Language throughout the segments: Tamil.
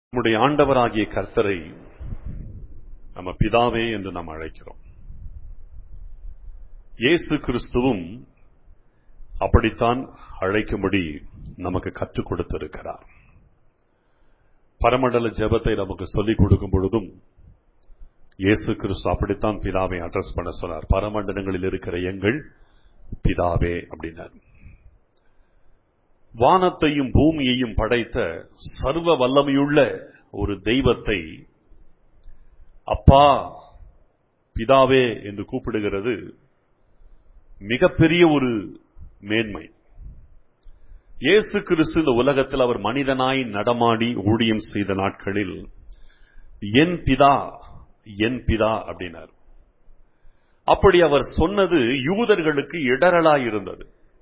நம்முடைய ஆண்டவராகிய கர்த்தரை நம்ம பிதாவே என்று நாம் அழைக்கிறோம் இயேசு கிறிஸ்துவும் அப்படித்தான் அழைக்கும்படி நமக்கு கற்றுக் கொடுத்திருக்கிறார் பரமண்டல ஜெபத்தை நமக்கு சொல்லிக் கொடுக்கும் பொழுதும் இயேசு கிறிஸ்து அப்படித்தான் பிதாவை அட்ரஸ் பண்ண சொன்னார் பரமண்டலங்களில் இருக்கிற எங்கள் பிதாவே அப்படின்னார் வானத்தையும் பூமியையும் படைத்த சர்வ வல்லமையுள்ள ஒரு தெய்வத்தை அப்பா பிதாவே என்று கூப்பிடுகிறது மிகப்பெரிய ஒரு மேன்மை இயேசு கிறிஸ்து இந்த உலகத்தில் அவர் மனிதனாய் நடமாடி ஊழியம் செய்த நாட்களில் என் பிதா என் பிதா அப்படின்னார் அப்படி அவர் சொன்னது யூதர்களுக்கு இடரலாய் இருந்தது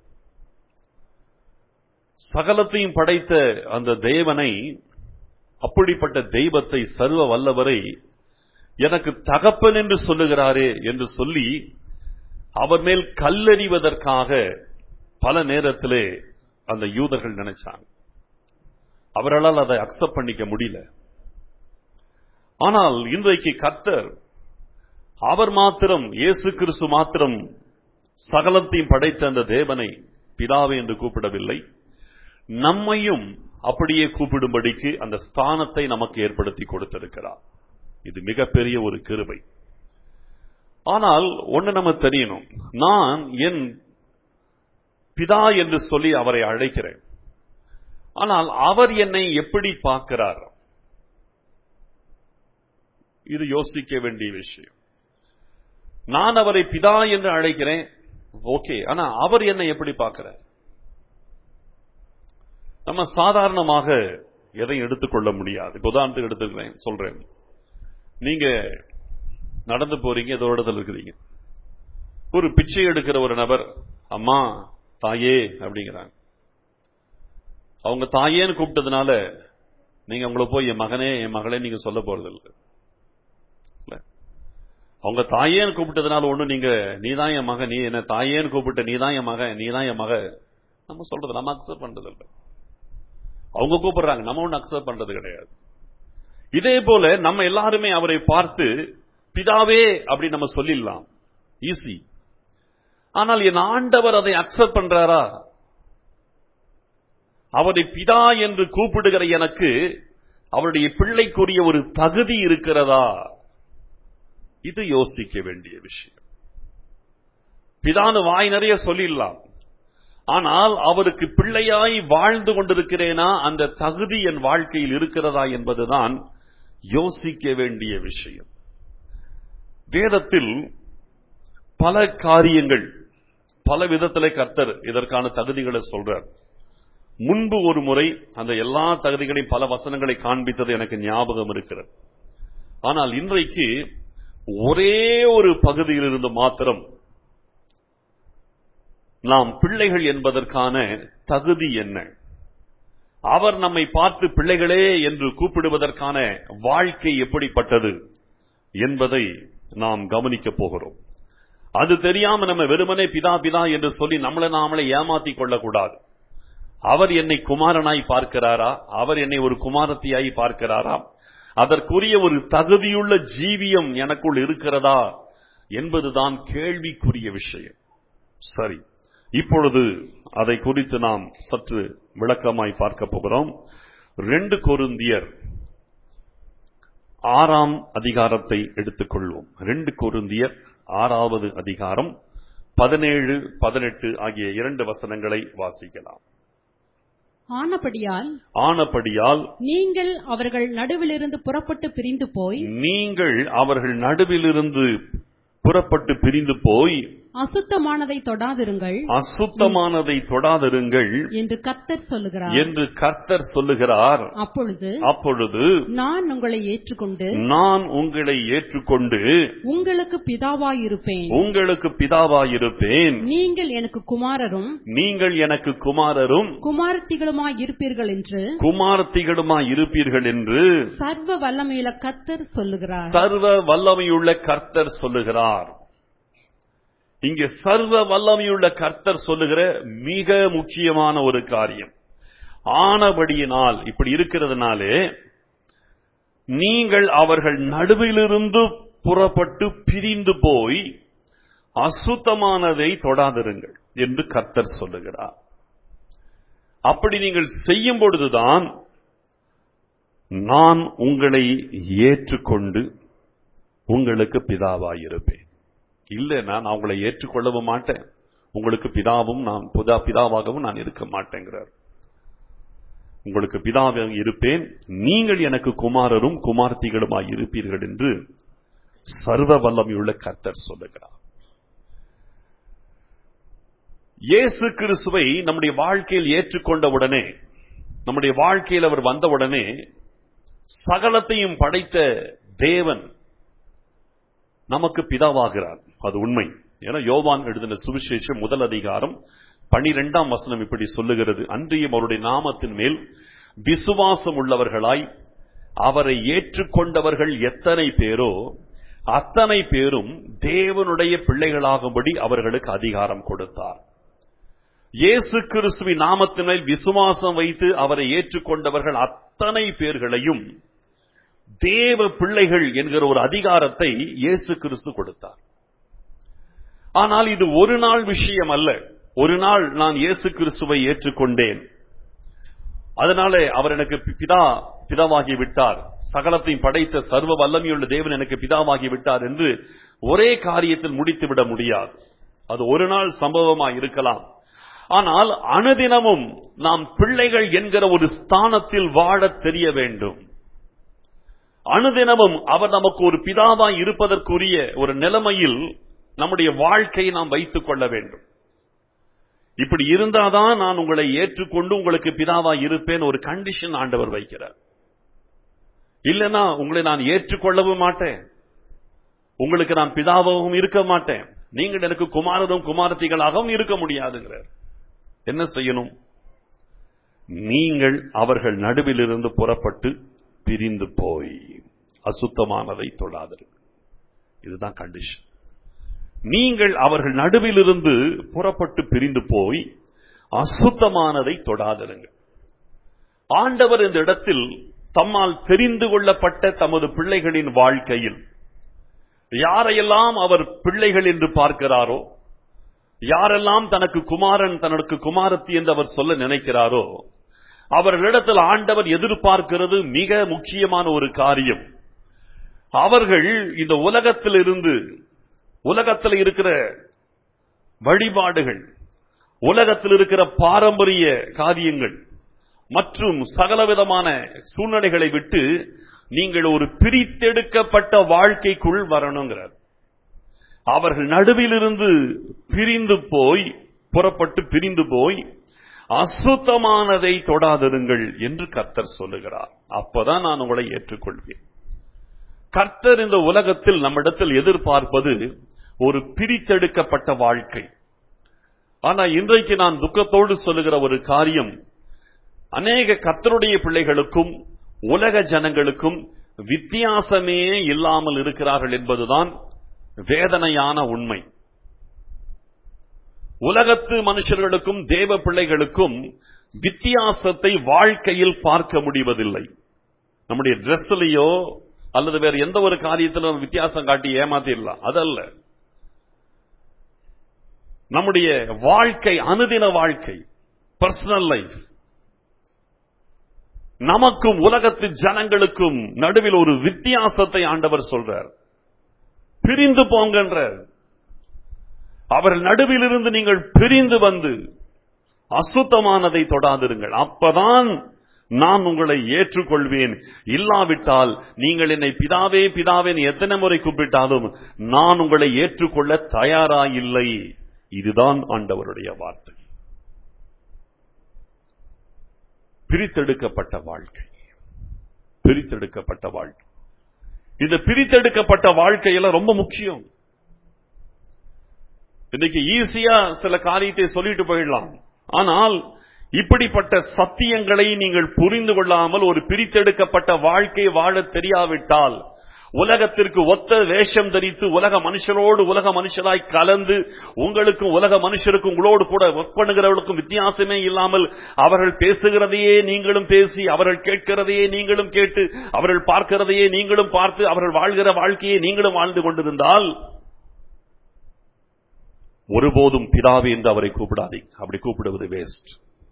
சகலத்தையும் படைத்த அந்த தேவனை அப்படிப்பட்ட தெய்வத்தை சர்வ வல்லவரை எனக்கு தகப்பன் என்று சொல்லுகிறாரே என்று சொல்லி அவர் மேல் கல்லறிவதற்காக பல நேரத்திலே அந்த யூதர்கள் நினைச்சாங்க அவர்களால் அதை அக்செப்ட் பண்ணிக்க முடியல ஆனால் இன்றைக்கு கர்த்தர் அவர் மாத்திரம் இயேசு கிறிஸ்து மாத்திரம் சகலத்தையும் படைத்த அந்த தேவனை பிதாவே என்று கூப்பிடவில்லை நம்மையும் அப்படியே கூப்பிடும்படிக்கு அந்த ஸ்தானத்தை நமக்கு ஏற்படுத்தி கொடுத்திருக்கிறார் இது மிகப்பெரிய ஒரு கிருபை ஆனால் ஒண்ணு நம்ம தெரியணும் நான் என் பிதா என்று சொல்லி அவரை அழைக்கிறேன் ஆனால் அவர் என்னை எப்படி பார்க்கிறார் இது யோசிக்க வேண்டிய விஷயம் நான் அவரை பிதா என்று அழைக்கிறேன் ஓகே ஆனா அவர் என்னை எப்படி பார்க்கிறார் நம்ம சாதாரணமாக எதையும் எடுத்துக்கொள்ள முடியாது இப்ப உதாரணத்துக்கு எடுத்துக்கிறேன் சொல்றேன் நீங்க நடந்து போறீங்க ஏதோ இடத்துல இருக்கிறீங்க ஒரு பிச்சை எடுக்கிற ஒரு நபர் அம்மா தாயே அப்படிங்கிறாங்க அவங்க தாயேன்னு கூப்பிட்டதுனால நீங்க அவங்கள போய் என் மகனே என் மகளே நீங்க சொல்ல போறது இல்லை அவங்க தாயேன்னு கூப்பிட்டதுனால ஒண்ணு நீங்க நீதான் என் மகன் நீ என்ன தாயேன்னு கூப்பிட்ட நீதான் என் மகன் நீதான் என் மக நம்ம சொல்றது நம்ம அக்செப்ட் பண்றது இல்லை அவங்க கூப்பிடுறாங்க நம்ம ஒண்ணு அக்செப்ட் பண்றது கிடையாது இதே போல நம்ம எல்லாருமே அவரை பார்த்து பிதாவே அப்படி நம்ம சொல்லிடலாம் ஈஸி ஆனால் என் ஆண்டவர் அதை அக்செப்ட் பண்றாரா அவரை பிதா என்று கூப்பிடுகிற எனக்கு அவருடைய பிள்ளைக்குரிய ஒரு தகுதி இருக்கிறதா இது யோசிக்க வேண்டிய விஷயம் பிதானு வாய் நிறைய சொல்லிடலாம் ஆனால் அவருக்கு பிள்ளையாய் வாழ்ந்து கொண்டிருக்கிறேனா அந்த தகுதி என் வாழ்க்கையில் இருக்கிறதா என்பதுதான் யோசிக்க வேண்டிய விஷயம் வேதத்தில் பல காரியங்கள் பல விதத்திலே கர்த்தர் இதற்கான தகுதிகளை சொல்றார் முன்பு ஒரு முறை அந்த எல்லா தகுதிகளையும் பல வசனங்களை காண்பித்தது எனக்கு ஞாபகம் இருக்கிறது ஆனால் இன்றைக்கு ஒரே ஒரு பகுதியில் இருந்து மாத்திரம் நாம் பிள்ளைகள் என்பதற்கான தகுதி என்ன அவர் நம்மை பார்த்து பிள்ளைகளே என்று கூப்பிடுவதற்கான வாழ்க்கை எப்படிப்பட்டது என்பதை நாம் கவனிக்க போகிறோம் அது தெரியாம நம்ம வெறுமனே பிதா பிதா என்று சொல்லி நம்மளை நாமளை ஏமாத்தி கொள்ளக்கூடாது அவர் என்னை குமாரனாய் பார்க்கிறாரா அவர் என்னை ஒரு குமாரத்தியாய் பார்க்கிறாரா அதற்குரிய ஒரு தகுதியுள்ள ஜீவியம் எனக்குள் இருக்கிறதா என்பதுதான் கேள்விக்குரிய விஷயம் சரி இப்பொழுது அதை குறித்து நாம் சற்று விளக்கமாய் பார்க்க போகிறோம் ரெண்டு கொருந்தியர் ஆறாம் அதிகாரத்தை எடுத்துக்கொள்வோம் ரெண்டு கொருந்தியர் ஆறாவது அதிகாரம் பதினேழு பதினெட்டு ஆகிய இரண்டு வசனங்களை வாசிக்கலாம் ஆனபடியால் ஆனபடியால் நீங்கள் அவர்கள் நடுவிலிருந்து புறப்பட்டு பிரிந்து போய் நீங்கள் அவர்கள் நடுவிலிருந்து புறப்பட்டு பிரிந்து போய் அசுத்தமானதை தொடாதிருங்கள் அசுத்தமானதை தொடாதிருங்கள் என்று கர்த்தர் சொல்லுகிறார் என்று கர்த்தர் சொல்லுகிறார் அப்பொழுது அப்பொழுது நான் உங்களை ஏற்றுக்கொண்டு நான் உங்களை ஏற்றுக்கொண்டு உங்களுக்கு பிதாவாயிருப்பேன் உங்களுக்கு பிதாவாயிருப்பேன் நீங்கள் எனக்கு குமாரரும் நீங்கள் எனக்கு குமாரரும் குமாரத்திகளுமாய் இருப்பீர்கள் என்று குமாரத்திகளுமாய் இருப்பீர்கள் என்று சர்வ வல்லமையுள்ள கர்த்தர் சொல்லுகிறார் சர்வ வல்லமையுள்ள கர்த்தர் சொல்லுகிறார் இங்கே சர்வ வல்லமையுள்ள கர்த்தர் சொல்லுகிற மிக முக்கியமான ஒரு காரியம் ஆனபடியினால் இப்படி இருக்கிறதுனாலே நீங்கள் அவர்கள் நடுவிலிருந்து புறப்பட்டு பிரிந்து போய் அசுத்தமானதை தொடாதிருங்கள் என்று கர்த்தர் சொல்லுகிறார் அப்படி நீங்கள் செய்யும் பொழுதுதான் நான் உங்களை ஏற்றுக்கொண்டு உங்களுக்கு பிதாவாயிருப்பேன் இல்லைன்னா நான் உங்களை ஏற்றுக்கொள்ளவும் மாட்டேன் உங்களுக்கு பிதாவும் நான் புதா பிதாவாகவும் நான் இருக்க மாட்டேங்கிறார் உங்களுக்கு பிதாவாக இருப்பேன் நீங்கள் எனக்கு குமாரரும் குமார்த்திகளுமாய் இருப்பீர்கள் என்று சர்வ வல்லமையுள்ள கர்த்தர் சொல்லுகிறார் இயேசு கிறிஸ்துவை நம்முடைய வாழ்க்கையில் ஏற்றுக்கொண்ட உடனே நம்முடைய வாழ்க்கையில் அவர் வந்தவுடனே சகலத்தையும் படைத்த தேவன் நமக்கு பிதாவாகிறார் அது உண்மை ஏன்னா யோவான் எழுதின சுவிசேஷம் முதல் அதிகாரம் பனிரெண்டாம் வசனம் இப்படி சொல்லுகிறது அன்றியும் அவருடைய நாமத்தின் மேல் விசுவாசம் உள்ளவர்களாய் அவரை ஏற்றுக்கொண்டவர்கள் எத்தனை பேரோ அத்தனை பேரும் தேவனுடைய பிள்ளைகளாகும்படி அவர்களுக்கு அதிகாரம் கொடுத்தார் இயேசு கிறிஸ்துவின் நாமத்தின் மேல் விசுவாசம் வைத்து அவரை ஏற்றுக்கொண்டவர்கள் அத்தனை பேர்களையும் தேவ பிள்ளைகள் என்கிற ஒரு அதிகாரத்தை இயேசு கிறிஸ்து கொடுத்தார் ஆனால் இது ஒரு நாள் விஷயம் அல்ல ஒரு நாள் நான் இயேசு கிறிஸ்துவை ஏற்றுக்கொண்டேன் அதனாலே அவர் எனக்கு பிதா பிதாவாகி விட்டார் சகலத்தையும் படைத்த சர்வ வல்லமையுள்ள தேவன் எனக்கு பிதாவாகி விட்டார் என்று ஒரே காரியத்தில் முடித்துவிட முடியாது அது ஒரு நாள் சம்பவமா இருக்கலாம் ஆனால் அனுதினமும் நாம் பிள்ளைகள் என்கிற ஒரு ஸ்தானத்தில் வாழ தெரிய வேண்டும் அனுதினமும் அவர் நமக்கு ஒரு பிதாவாய் இருப்பதற்குரிய ஒரு நிலைமையில் நம்முடைய வாழ்க்கையை நாம் வைத்துக் கொள்ள வேண்டும் இப்படி இருந்தாதான் நான் உங்களை ஏற்றுக்கொண்டு உங்களுக்கு பிதாவாய் இருப்பேன் ஒரு கண்டிஷன் ஆண்டவர் வைக்கிறார் இல்லைன்னா உங்களை நான் ஏற்றுக்கொள்ளவும் மாட்டேன் உங்களுக்கு நான் பிதாவாகவும் இருக்க மாட்டேன் நீங்கள் எனக்கு குமாரரும் குமாரத்திகளாகவும் இருக்க முடியாதுங்கிறார் என்ன செய்யணும் நீங்கள் அவர்கள் நடுவிலிருந்து புறப்பட்டு பிரிந்து போய் அசுத்தமானதை தொடாதீர்கள் இதுதான் கண்டிஷன் நீங்கள் அவர்கள் நடுவிலிருந்து புறப்பட்டு பிரிந்து போய் அசுத்தமானதை தொடாதிருங்கள் ஆண்டவர் இந்த இடத்தில் தம்மால் தெரிந்து கொள்ளப்பட்ட தமது பிள்ளைகளின் வாழ்க்கையில் யாரையெல்லாம் அவர் பிள்ளைகள் என்று பார்க்கிறாரோ யாரெல்லாம் தனக்கு குமாரன் தனக்கு குமாரத்தி என்று அவர் சொல்ல நினைக்கிறாரோ அவர்களிடத்தில் ஆண்டவர் எதிர்பார்க்கிறது மிக முக்கியமான ஒரு காரியம் அவர்கள் இந்த உலகத்தில் இருந்து உலகத்தில் இருக்கிற வழிபாடுகள் உலகத்தில் இருக்கிற பாரம்பரிய காரியங்கள் மற்றும் சகலவிதமான சூழ்நிலைகளை விட்டு நீங்கள் ஒரு பிரித்தெடுக்கப்பட்ட வாழ்க்கைக்குள் வரணுங்கிறார் அவர்கள் நடுவிலிருந்து பிரிந்து போய் புறப்பட்டு பிரிந்து போய் அசுத்தமானதை தொடாதிருங்கள் என்று கர்த்தர் சொல்லுகிறார் அப்பதான் நான் உங்களை ஏற்றுக்கொள்வேன் கர்த்தர் இந்த உலகத்தில் நம்மிடத்தில் எதிர்பார்ப்பது ஒரு பிரித்தெடுக்கப்பட்ட வாழ்க்கை ஆனா இன்றைக்கு நான் துக்கத்தோடு சொல்லுகிற ஒரு காரியம் அநேக கர்த்தருடைய பிள்ளைகளுக்கும் உலக ஜனங்களுக்கும் வித்தியாசமே இல்லாமல் இருக்கிறார்கள் என்பதுதான் வேதனையான உண்மை உலகத்து மனுஷர்களுக்கும் தேவ பிள்ளைகளுக்கும் வித்தியாசத்தை வாழ்க்கையில் பார்க்க முடிவதில்லை நம்முடைய டிரெஸ்லயோ அல்லது வேற எந்த ஒரு காரியத்திலும் வித்தியாசம் காட்டி ஏமாத்திடலாம் அதல்ல நம்முடைய வாழ்க்கை அனுதின வாழ்க்கை பர்சனல் லைஃப் நமக்கும் உலகத்து ஜனங்களுக்கும் நடுவில் ஒரு வித்தியாசத்தை ஆண்டவர் சொல்றார் பிரிந்து போங்கன்றார் அவர்கள் நடுவிலிருந்து நீங்கள் பிரிந்து வந்து அசுத்தமானதை தொடாதிருங்கள் அப்பதான் நான் உங்களை ஏற்றுக்கொள்வேன் இல்லாவிட்டால் நீங்கள் என்னை பிதாவே பிதாவே எத்தனை முறை கூப்பிட்டாலும் நான் உங்களை ஏற்றுக்கொள்ள தயாராயில்லை இதுதான் ஆண்டவருடைய வார்த்தை பிரித்தெடுக்கப்பட்ட வாழ்க்கை பிரித்தெடுக்கப்பட்ட வாழ்க்கை இந்த பிரித்தெடுக்கப்பட்ட வாழ்க்கையில ரொம்ப முக்கியம் இன்னைக்கு ஈஸியா சில காரியத்தை சொல்லிட்டு போயிடலாம் ஆனால் இப்படிப்பட்ட சத்தியங்களை நீங்கள் புரிந்து கொள்ளாமல் ஒரு பிரித்தெடுக்கப்பட்ட வாழ்க்கை வாழ தெரியாவிட்டால் உலகத்திற்கு ஒத்த வேஷம் தரித்து உலக மனுஷரோடு உலக மனுஷராய் கலந்து உங்களுக்கும் உலக மனுஷருக்கும் உங்களோடு கூட ஒர்க் பண்ணுகிறவர்களுக்கும் வித்தியாசமே இல்லாமல் அவர்கள் பேசுகிறதையே நீங்களும் பேசி அவர்கள் கேட்கிறதையே நீங்களும் கேட்டு அவர்கள் பார்க்கிறதையே நீங்களும் பார்த்து அவர்கள் வாழ்கிற வாழ்க்கையை நீங்களும் வாழ்ந்து கொண்டிருந்தால் ஒருபோதும் பிதாவே என்று அவரை கூப்பிடாதீங்க அப்படி கூப்பிடுவது வேஸ்ட்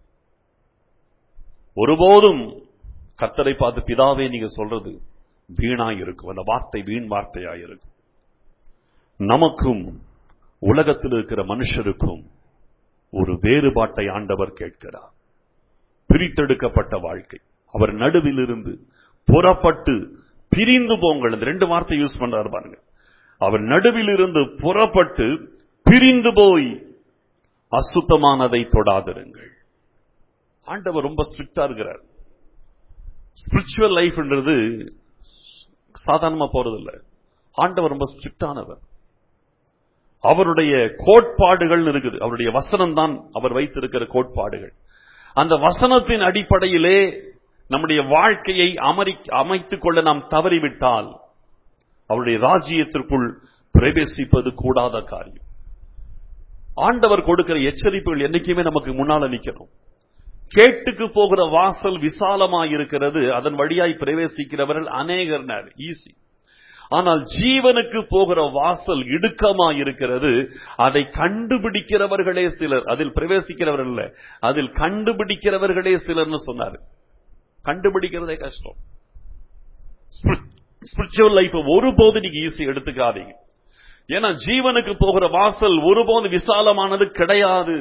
ஒருபோதும் கத்தரை பார்த்து பிதாவே நீங்க சொல்றது வீணாய் இருக்கும் அந்த வார்த்தை வீண் வார்த்தையாய் இருக்கும் நமக்கும் உலகத்தில் இருக்கிற மனுஷருக்கும் ஒரு வேறுபாட்டை ஆண்டவர் கேட்கிறார் பிரித்தெடுக்கப்பட்ட வாழ்க்கை அவர் நடுவில் இருந்து புறப்பட்டு பிரிந்து போங்கள் இந்த ரெண்டு வார்த்தை யூஸ் பண்றாரு பாருங்க அவர் நடுவில் இருந்து புறப்பட்டு பிரிந்து போய் அசுத்தமானதை தொடாதிருங்கள் ஆண்டவர் ரொம்ப ஸ்ட்ரிக்டா இருக்கிறார் ஸ்பிரிச்சுவல் லைஃப்ன்றது சாதாரணமா போறதில்ல ஆண்டவர் ரொம்ப ஸ்ட்ரிக்டானவர் அவருடைய கோட்பாடுகள் இருக்குது அவருடைய வசனம் தான் அவர் வைத்திருக்கிற கோட்பாடுகள் அந்த வசனத்தின் அடிப்படையிலே நம்முடைய வாழ்க்கையை அமரி அமைத்துக் கொள்ள நாம் தவறிவிட்டால் அவருடைய ராஜ்யத்திற்குள் பிரவேசிப்பது கூடாத காரியம் ஆண்டவர் கொடுக்கிற எச்சரிப்புகள் என்னைக்குமே நமக்கு முன்னால நிக்கணும் கேட்டுக்கு போகிற வாசல் விசாலமாய் இருக்கிறது அதன் வழியாய் பிரவேசிக்கிறவர்கள் அநேகர் ஈஸி ஆனால் ஜீவனுக்கு போகிற வாசல் இடுக்கமாய் இருக்கிறது அதை கண்டுபிடிக்கிறவர்களே சிலர் அதில் பிரவேசிக்கிறவர்கள் இல்ல அதில் கண்டுபிடிக்கிறவர்களே சிலர்னு சொன்னார் கண்டுபிடிக்கிறதே கஷ்டம் ஸ்பிரிச்சுவல் லைஃப் ஒருபோது நீங்க ஈஸி எடுத்துக்காதீங்க ஏன்னா ஜீவனுக்கு போகிற வாசல் ஒருபோது விசாலமானது கிடையாது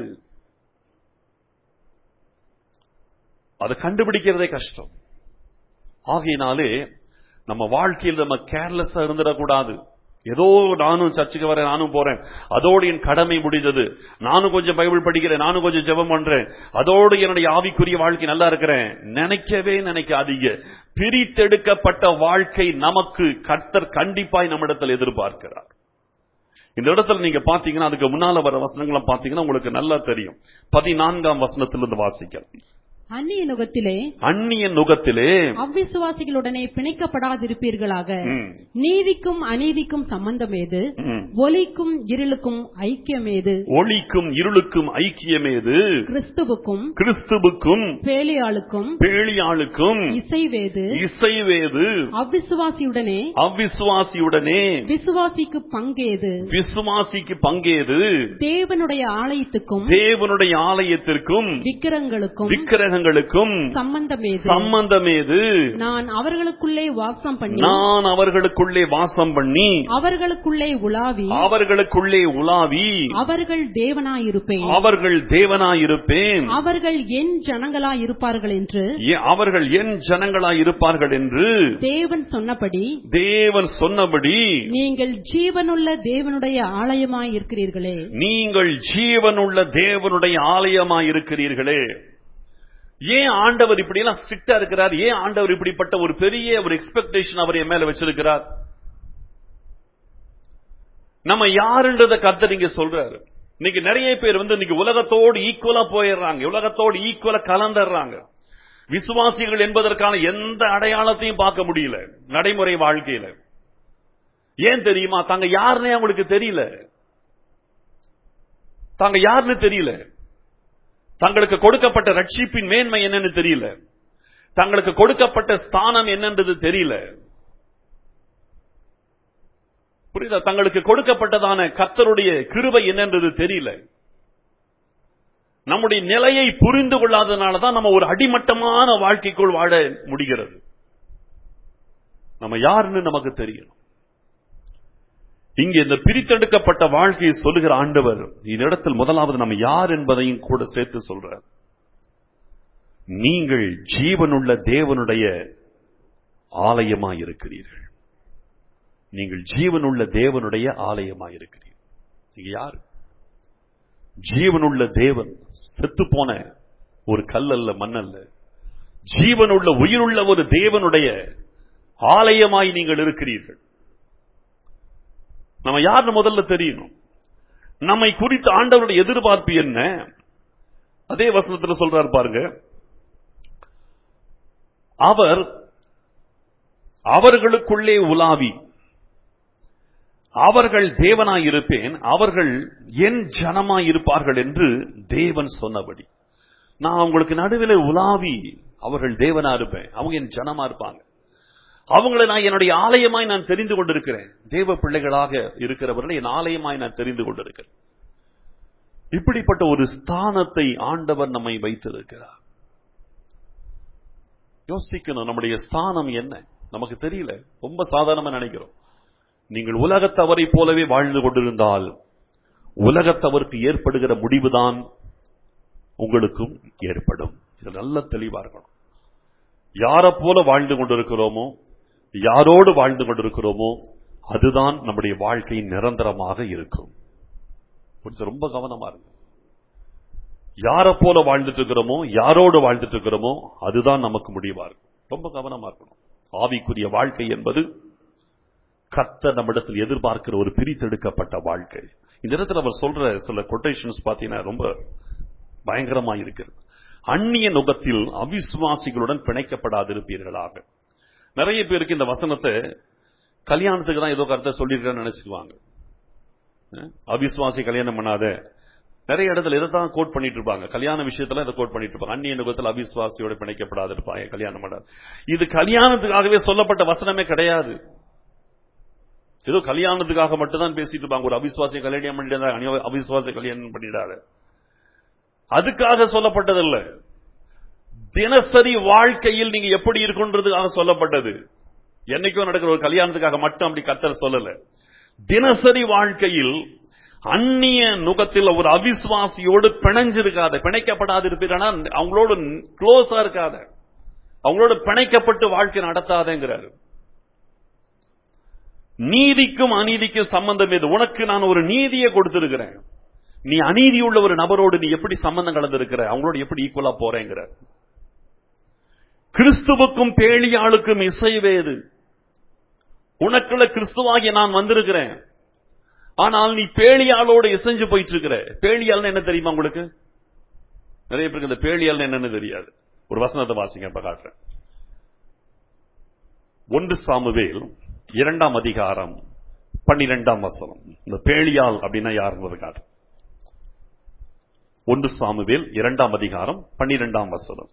அதை கண்டுபிடிக்கிறதே கஷ்டம் ஆகையினாலே நம்ம வாழ்க்கையில் நம்ம கேர்லெஸ்ஸா இருந்துடக்கூடாது ஏதோ நானும் சர்ச்சுக்கு வரேன் நானும் போறேன் அதோடு என் கடமை முடிந்தது நானும் கொஞ்சம் பைபிள் படிக்கிறேன் நானும் கொஞ்சம் ஜெபம் பண்றேன் அதோடு என்னுடைய ஆவிக்குரிய வாழ்க்கை நல்லா இருக்கிறேன் நினைக்கவே நினைக்காதீங்க பிரித்தெடுக்கப்பட்ட வாழ்க்கை நமக்கு கர்த்தர் கண்டிப்பாய் நம்மிடத்தில் எதிர்பார்க்கிறார் இந்த இடத்துல நீங்க பாத்தீங்கன்னா அதுக்கு முன்னால வர வசனங்களை பாத்தீங்கன்னா உங்களுக்கு நல்லா தெரியும் பதினான்காம் வசனத்திலிருந்து வாசிக்கலாம் அந்நிய நுகத்திலே அந்நிய நுகத்திலே அவ்விசுவாசிகளுடனே பிணைக்கப்படாதிருப்பீர்களாக ம், நீதிக்கும் அநீதிக்கும் சம்பந்தம் ஏது ம். ஒலிக்கும் இருளுக்கும் ஐக்கியம் ஏது ஒளிக்கும் இருளுக்கும் ஐக்கியமேது கிறிஸ்துவுக்கும் கிறிஸ்துவுக்கும் பேலியாளுக்கும் பேழியாளுக்கும் இசைவேது இசைவேது அவ்விசுவாசியுடனே அவ்விசுவாசியுடனே விசுவாசிக்கு பங்கேது விசுவாசிக்கு பங்கேது தேவனுடைய ஆலயத்துக்கும் தேவனுடைய ஆலயத்திற்கும் விக்கிரங்களுக்கும் விக்கிரகங்களுக்கும் சம்பந்தமேது சம்பந்தமேது நான் அவர்களுக்குள்ளே வாசம் பண்ணி நான் அவர்களுக்குள்ளே வாசம் பண்ணி அவர்களுக்குள்ளே உலாவி அவர்களுக்குள்ளே உலாவி அவர்கள் தேவனாயிருப்பேன் அவர்கள் தேவனாயிருப்பேன் அவர்கள் என் ஜனங்களாயிருப்பார்கள் என்று ஏ- அவர்கள் என் ஜனங்களாய் இருப்பார்கள் என்று தேவன் சொன்னபடி தேவன் சொன்னபடி நீங்கள் ஜீவனுள்ள தேவனுடைய ஆலயமாய் இருக்கிறீர்களே நீங்கள் ஜீவனுள்ள தேவனுடைய ஆலயமாய் இருக்கிறீர்களே ஏன் ஆண்டவர் இப்படி எல்லாம் ஸ்ட்ரிக்டா இருக்கிறார் ஏன் ஆண்டவர் இப்படிப்பட்ட ஒரு பெரிய ஒரு எக்ஸ்பெக்டேஷன் அவர் என் மேல வச்சிருக்கிறார் நம்ம யாருன்றத கர்த்தர் இங்க சொல்றாரு இன்னைக்கு நிறைய பேர் வந்து இன்னைக்கு உலகத்தோடு ஈக்குவலா போயிடுறாங்க உலகத்தோடு ஈக்குவலா கலந்துடுறாங்க விசுவாசிகள் என்பதற்கான எந்த அடையாளத்தையும் பார்க்க முடியல நடைமுறை வாழ்க்கையில ஏன் தெரியுமா தாங்க யாருன்னே அவங்களுக்கு தெரியல தாங்க யாருன்னு தெரியல தங்களுக்கு கொடுக்கப்பட்ட ரட்சிப்பின் மேன்மை என்னன்னு தெரியல தங்களுக்கு கொடுக்கப்பட்ட ஸ்தானம் என்னன்றது தெரியல புரியுதா தங்களுக்கு கொடுக்கப்பட்டதான கர்த்தருடைய கிருபை என்னன்றது தெரியல நம்முடைய நிலையை புரிந்து கொள்ளாதனால தான் நம்ம ஒரு அடிமட்டமான வாழ்க்கைக்குள் வாழ முடிகிறது நம்ம யாருன்னு நமக்கு தெரியணும் இங்கே இந்த பிரித்தெடுக்கப்பட்ட வாழ்க்கையை சொல்லுகிற ஆண்டவர் இந்த இடத்தில் முதலாவது நம்ம யார் என்பதையும் கூட சேர்த்து சொல்றார் நீங்கள் ஜீவனுள்ள தேவனுடைய ஆலயமாய் இருக்கிறீர்கள் நீங்கள் ஜீவனுள்ள தேவனுடைய ஆலயமாய் இருக்கிறீர்கள் நீங்க யார் ஜீவனுள்ள தேவன் செத்து போன ஒரு கல் அல்ல மண் அல்ல ஜீவனுள்ள உயிருள்ள ஒரு தேவனுடைய ஆலயமாய் நீங்கள் இருக்கிறீர்கள் நம்ம யாருன்னு முதல்ல தெரியணும் நம்மை குறித்து ஆண்டவருடைய எதிர்பார்ப்பு என்ன அதே வசனத்துல சொல்றாரு பாருங்க அவர் அவர்களுக்குள்ளே உலாவி அவர்கள் தேவனாய் இருப்பேன் அவர்கள் என் ஜனமாய் இருப்பார்கள் என்று தேவன் சொன்னபடி நான் உங்களுக்கு நடுவில் உலாவி அவர்கள் தேவனா இருப்பேன் அவங்க என் ஜனமா இருப்பாங்க அவங்களை நான் என்னுடைய ஆலயமாய் நான் தெரிந்து கொண்டிருக்கிறேன் தேவ பிள்ளைகளாக இருக்கிறவர்களை என் ஆலயமாய் நான் தெரிந்து கொண்டிருக்கிறேன் இப்படிப்பட்ட ஒரு ஸ்தானத்தை ஆண்டவர் நம்மை வைத்திருக்கிறார் யோசிக்கணும் நம்முடைய ஸ்தானம் என்ன நமக்கு தெரியல ரொம்ப சாதாரணமா நினைக்கிறோம் நீங்கள் உலகத்தவரை போலவே வாழ்ந்து கொண்டிருந்தால் உலகத்தவருக்கு ஏற்படுகிற முடிவுதான் உங்களுக்கும் ஏற்படும் இது நல்ல தெளிவா இருக்கணும் யாரை போல வாழ்ந்து கொண்டிருக்கிறோமோ யாரோடு வாழ்ந்து கொண்டிருக்கிறோமோ அதுதான் நம்முடைய வாழ்க்கை நிரந்தரமாக இருக்கும் கொஞ்சம் ரொம்ப கவனமா இருங்க யாரை போல வாழ்ந்துட்டு இருக்கிறோமோ யாரோடு வாழ்ந்துட்டு இருக்கிறோமோ அதுதான் நமக்கு முடிவா இருக்கும் ரொம்ப கவனமா இருக்கணும் ஆவிக்குரிய வாழ்க்கை என்பது கத்த நம்மிடத்தில் எதிர்பார்க்கிற ஒரு பிரித்தெடுக்கப்பட்ட வாழ்க்கை இந்த இடத்துல அவர் சொல்ற சில கொட்டேஷன்ஸ் பாத்தீங்கன்னா ரொம்ப பயங்கரமா இருக்கிறது அந்நிய நுகத்தில் அவிசுவாசிகளுடன் பிணைக்கப்படாதிருப்பீர்களாக நிறைய பேருக்கு இந்த வசனத்தை கல்யாணத்துக்கு தான் ஏதோ கருத்தை சொல்லியிருக்கேன்னு நினைச்சுக்குவாங்க அஹ், அவிசுவாசி கல்யாணம் பண்ணாத நிறைய இடத்துல இதை தான் கோட் பண்ணிட்டு இருப்பாங்க கல்யாண விஷயத்துல இதை கோட் பண்ணிட்டு இருப்பாங்க அந்நிய நுகத்தில் அவிசுவாசியோட பிணைக்கப்படாத இருப்பாங்க கல்யாணம் பண்ணாது இது கல்யாணத்துக்காகவே சொல்லப்பட்ட வசனமே கிடையாது ஏதோ கல்யாணத்துக்காக மட்டும்தான் பேசிட்டு இருப்பாங்க ஒரு அவிசுவாசி கல்யாணம் பண்ணிடாத அந்நிய- அவிசுவாசி கல்யாணம் பண்ணிடாத அதுக்காக சொல்லப்பட்டதல்ல தினசரி வாழ்க்கையில் நீங்க எப்படி இருக்குன்றதுக்காக சொல்லப்பட்டது என்னைக்கும் நடக்கிற ஒரு கல்யாணத்துக்காக மட்டும் அப்படி கத்தர் சொல்லல தினசரி வாழ்க்கையில் அந்நிய நுகத்தில் ஒரு அவிசுவாசியோடு பிணைஞ்சிருக்காத பிணைக்கப்படாது இருப்பீங்கன்னா அவங்களோட க்ளோஸா இருக்காத அவங்களோட பிணைக்கப்பட்டு வாழ்க்கை நடத்தாதேங்கிறாரு நீதிக்கும் அநீதிக்கும் சம்பந்தம் எது உனக்கு நான் ஒரு நீதியை கொடுத்திருக்கிறேன் நீ அநீதி உள்ள ஒரு நபரோடு நீ எப்படி சம்பந்தம் கலந்திருக்கிற அவங்களோட எப்படி ஈக்குவலா போறேங்கிற கிறிஸ்துவுக்கும் பேழியாளுக்கும் இசைவேது உனக்குள்ள கிறிஸ்துவாகிய நான் வந்திருக்கிறேன் ஆனால் நீ பேழியாளோட இசைஞ்சு போயிட்டு இருக்கிற பேழியாள்னு என்ன தெரியுமா உங்களுக்கு நிறைய பேருக்கு இந்த பேழியாள்னு என்னன்னு தெரியாது ஒரு வசனத்தை வாசிங்க இப்ப காட்டுறேன் ஒன்று சாமுவேல் இரண்டாம் அதிகாரம் பன்னிரெண்டாம் வசனம் இந்த பேழியாள் அப்படின்னா யாருன்றது காட்டு ஒன்று சாமுவேல் இரண்டாம் அதிகாரம் பன்னிரெண்டாம் வசனம்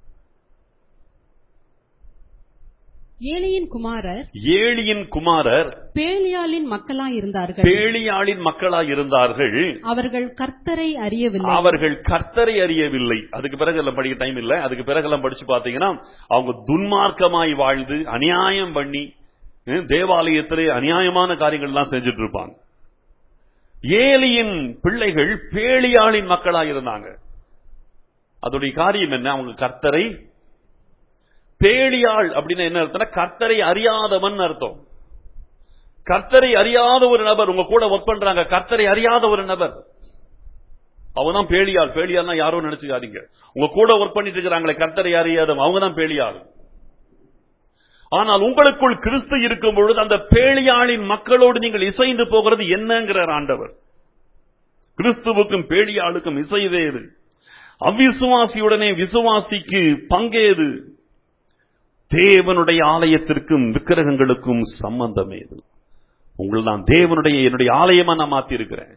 ஏலியின் குமாரர் ஏழியின் குமாரர் பேலியாளின் மக்களாயிருந்தார்கள் பேழியாளின் மக்களாய் இருந்தார்கள் அவர்கள் கர்த்தரை அறியவில்லை அவர்கள் கர்த்தரை அறியவில்லை அதுக்கு பிறகு எல்லாம் படிக்க டைம் இல்ல அதுக்கு பிறகு எல்லாம் படிச்சு பாத்தீங்கன்னா அவங்க துன்மார்க்கமாய் வாழ்ந்து அநியாயம் பண்ணி ஹம், தேவாலயத்திலே அநியாயமான காரியங்கள் எல்லாம் செஞ்சுட்டு இருப்பாங்க ஏலியின் பிள்ளைகள் பேழியாளின் மக்களாக இருந்தாங்க அதோடைய காரியம் என்ன அவங்க கர்த்தரை பேழியாள் அப்படின்னு என்ன அர்த்தம்னா கர்த்தரை அறியாதவன் அர்த்தம் கர்த்தரை அறியாத ஒரு நபர் உங்க கூட ஒர்க் பண்றாங்க கர்த்தரை அறியாத ஒரு நபர் அவங்க தான் பேழியாள் பேழியாள்னா யாரோ நினைச்சுக்காதீங்க உங்க கூட ஒர்க் பண்ணிட்டு இருக்கிறாங்களே கர்த்தரை அறியாதவன் அவங்க தான் பேழியாள் ஆனால் உங்களுக்குள் கிறிஸ்து இருக்கும் பொழுது அந்த பேழியாளின் மக்களோடு நீங்கள் இசைந்து போகிறது என்னங்கிறார் ஆண்டவர் கிறிஸ்துவுக்கும் பேழியாளுக்கும் இசைவேறு அவிசுவாசியுடனே விசுவாசிக்கு பங்கேது தேவனுடைய ஆலயத்திற்கும் விக்கிரகங்களுக்கும் சம்பந்தம் ஏது உங்கள் நான் தேவனுடைய என்னுடைய ஆலயமா நான் மாத்தி இருக்கிறேன்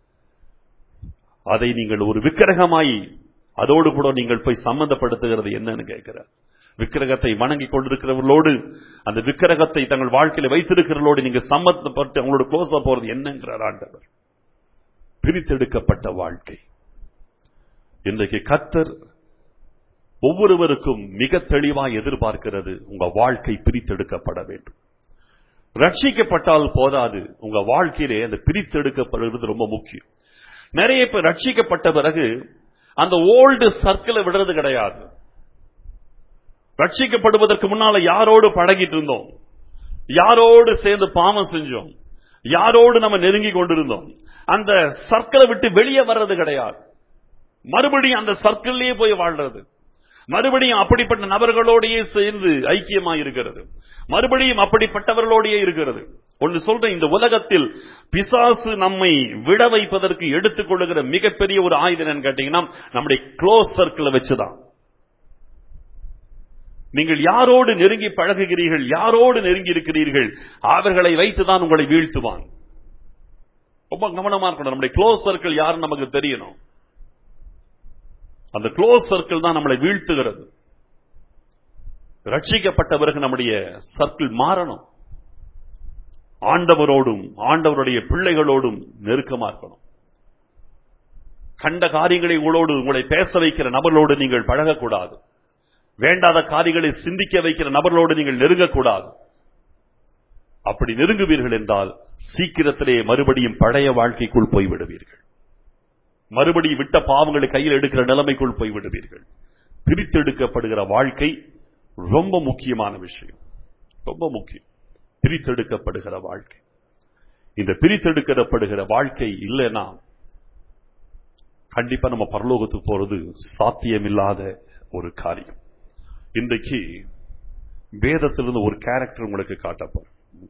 அதை நீங்கள் ஒரு விக்கிரகமாய் அதோடு கூட நீங்கள் போய் சம்பந்தப்படுத்துகிறது என்னன்னு கேட்கிறார் விக்கிரகத்தை வணங்கி கொண்டிருக்கிறவர்களோடு அந்த விக்கிரகத்தை தங்கள் வாழ்க்கையில வைத்திருக்கிறவர்களோடு நீங்க சம்பந்தப்பட்டு அவங்களோட க்ளோஸா போறது என்னங்கிறார் ஆண்டவர் பிரித்தெடுக்கப்பட்ட வாழ்க்கை இன்றைக்கு கத்தர் ஒவ்வொருவருக்கும் மிக தெளிவாய் எதிர்பார்க்கிறது உங்க வாழ்க்கை பிரித்தெடுக்கப்பட வேண்டும் ரட்சிக்கப்பட்டால் போதாது உங்க வாழ்க்கையிலே அந்த பிரித்தெடுக்கப்படுவது ரொம்ப முக்கியம் நிறைய பேர் ரட்சிக்கப்பட்ட பிறகு அந்த ஓல்டு சர்க்கிளை விடுறது கிடையாது ரட்சிக்கப்படுவதற்கு முன்னால யாரோடு பழகிட்டு இருந்தோம் யாரோடு சேர்ந்து பாவம் செஞ்சோம் யாரோடு நம்ம நெருங்கி கொண்டிருந்தோம் அந்த சர்க்கிளை விட்டு வெளியே வர்றது கிடையாது மறுபடியும் அந்த சர்க்கிள்லயே போய் வாழ்றது மறுபடியும் அப்படிப்பட்ட நபர்களோடையே சேர்ந்து ஐக்கியமா இருக்கிறது மறுபடியும் அப்படிப்பட்டவர்களோடையே இருக்கிறது ஒன்று சொல்றேன் இந்த உலகத்தில் பிசாசு நம்மை விட வைப்பதற்கு எடுத்துக்கொள்ளுகிற மிகப்பெரிய ஒரு ஆயுதம் என்னன்னு கேட்டீங்கன்னா நம்முடைய க்ளோஸ் சர்க்கிளை வச்சுதான் நீங்கள் யாரோடு நெருங்கி பழகுகிறீர்கள் யாரோடு நெருங்கி இருக்கிறீர்கள் அவர்களை வைத்துதான் உங்களை வீழ்த்துவான் ரொம்ப கவனமா இருக்கணும் நம்முடைய க்ளோஸ் சர்க்கிள் யாருன்னு நமக்கு தெரியணும் அந்த க்ளோஸ் சர்க்கிள் தான் நம்மளை வீழ்த்துகிறது ரட்சிக்கப்பட்ட பிறகு நம்முடைய சர்க்கிள் மாறணும் ஆண்டவரோடும் ஆண்டவருடைய பிள்ளைகளோடும் நெருக்கமா இருக்கணும் கண்ட காரியங்களை உங்களோடு உங்களை பேச வைக்கிற நபர்களோடு நீங்கள் பழகக்கூடாது வேண்டாத காரியங்களை சிந்திக்க வைக்கிற நபர்களோடு நீங்கள் நெருங்கக்கூடாது அப்படி நெருங்குவீர்கள் என்றால் சீக்கிரத்திலே மறுபடியும் பழைய வாழ்க்கைக்குள் போய்விடுவீர்கள் மறுபடியும் விட்ட பாவங்களை கையில் எடுக்கிற நிலைமைக்குள் போய்விடுவீர்கள் பிரித்தெடுக்கப்படுகிற வாழ்க்கை ரொம்ப முக்கியமான விஷயம் ரொம்ப முக்கியம் பிரித்தெடுக்கப்படுகிற வாழ்க்கை இந்த பிரித்தெடுக்கப்படுகிற வாழ்க்கை இல்லைன்னா கண்டிப்பா நம்ம பரலோகத்துக்கு போறது சாத்தியமில்லாத ஒரு காரியம் இன்றைக்கு வேதத்திலிருந்து ஒரு கேரக்டர் உங்களுக்கு காட்டப்படும்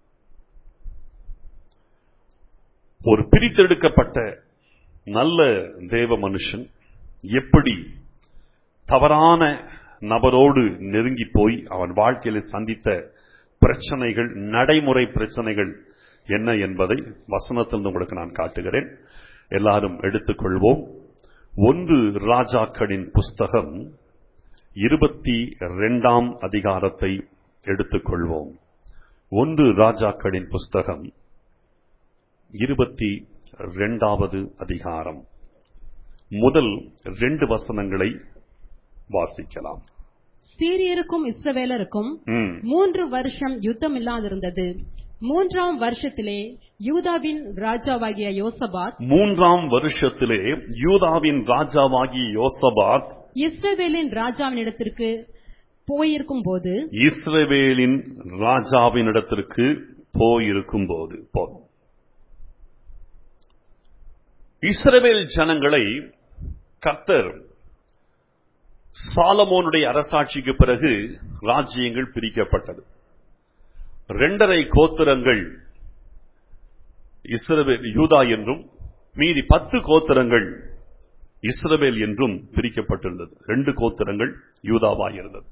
ஒரு பிரித்தெடுக்கப்பட்ட நல்ல தேவ மனுஷன் எப்படி தவறான நபரோடு நெருங்கி போய் அவன் வாழ்க்கையில சந்தித்த பிரச்சனைகள் நடைமுறை பிரச்சனைகள் என்ன என்பதை வசனத்திலிருந்து உங்களுக்கு நான் காட்டுகிறேன் எல்லாரும் எடுத்துக்கொள்வோம் ஒன்று ராஜாக்களின் புஸ்தகம் இருபத்தி இரண்டாம் அதிகாரத்தை எடுத்துக்கொள்வோம் ஒன்று ராஜாக்களின் புஸ்தகம் இருபத்தி இரண்டாவது அதிகாரம் முதல் ரெண்டு வசனங்களை வாசிக்கலாம் சீரியருக்கும் இஸ்ரவேலருக்கும் ம். மூன்று வருஷம் யுத்தம் இல்லாதிருந்தது மூன்றாம் வருஷத்திலே யூதாவின் ராஜாவாகிய யோசபாத் மூன்றாம் வருஷத்திலே யூதாவின் ராஜாவாகி யோசபாத் இஸ்ரவேலின் ராஜாவினிடத்திற்கு போயிருக்கும் போது இஸ்ரவேலின் ராஜாவினிடத்திற்கு போயிருக்கும் போது போதும் இஸ்ரவேல் ஜனங்களை கர்த்தர் சாலமோனுடைய அரசாட்சிக்கு பிறகு ராஜ்யங்கள் பிரிக்கப்பட்டது இரண்டரை கோத்திரங்கள் இஸ்ரவேல் யூதா என்றும் மீதி பத்து கோத்திரங்கள் இஸ்ரவேல் என்றும் பிரிக்கப்பட்டிருந்தது ரெண்டு கோத்திரங்கள் யூதாவாய் இருந்தது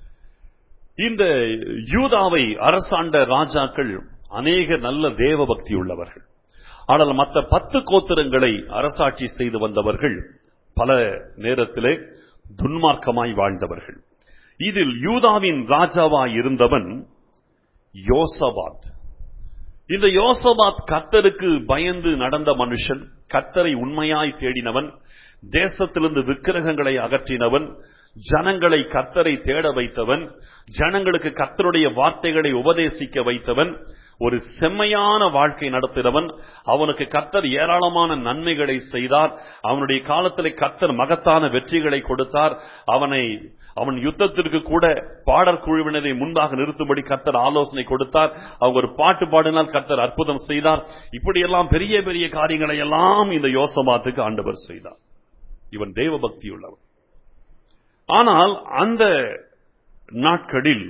இந்த யூதாவை அரசாண்ட ராஜாக்கள் அநேக நல்ல தேவ பக்தி உள்ளவர்கள் ஆனால் மற்ற பத்து கோத்திரங்களை அரசாட்சி செய்து வந்தவர்கள் பல நேரத்திலே துன்மார்க்கமாய் வாழ்ந்தவர்கள் இதில் யூதாவின் ராஜாவாய் இருந்தவன் யோசபாத் இந்த யோசபாத் கர்த்தருக்கு பயந்து நடந்த மனுஷன் கர்த்தரை உண்மையாய் தேடினவன் தேசத்திலிருந்து விக்கிரகங்களை அகற்றினவன் ஜனங்களை கர்த்தரை தேட வைத்தவன் ஜனங்களுக்கு கர்த்தருடைய வார்த்தைகளை உபதேசிக்க வைத்தவன் ஒரு செம்மையான வாழ்க்கை நடத்தினவன் அவனுக்கு கர்த்தர் ஏராளமான நன்மைகளை செய்தார் அவனுடைய காலத்தில் கர்த்தர் மகத்தான வெற்றிகளை கொடுத்தார் அவனை அவன் யுத்தத்திற்கு கூட பாடற் குழுவினரை முன்பாக நிறுத்தும்படி கர்த்தர் ஆலோசனை கொடுத்தார் அவங்க ஒரு பாட்டு பாடினால் கர்த்தர் அற்புதம் செய்தார் இப்படியெல்லாம் பெரிய பெரிய காரியங்களை எல்லாம் இந்த யோசமாத்துக்கு ஆண்டவர் செய்தார் இவன் தேவ பக்தி உள்ளவன் ஆனால் அந்த நாட்களில்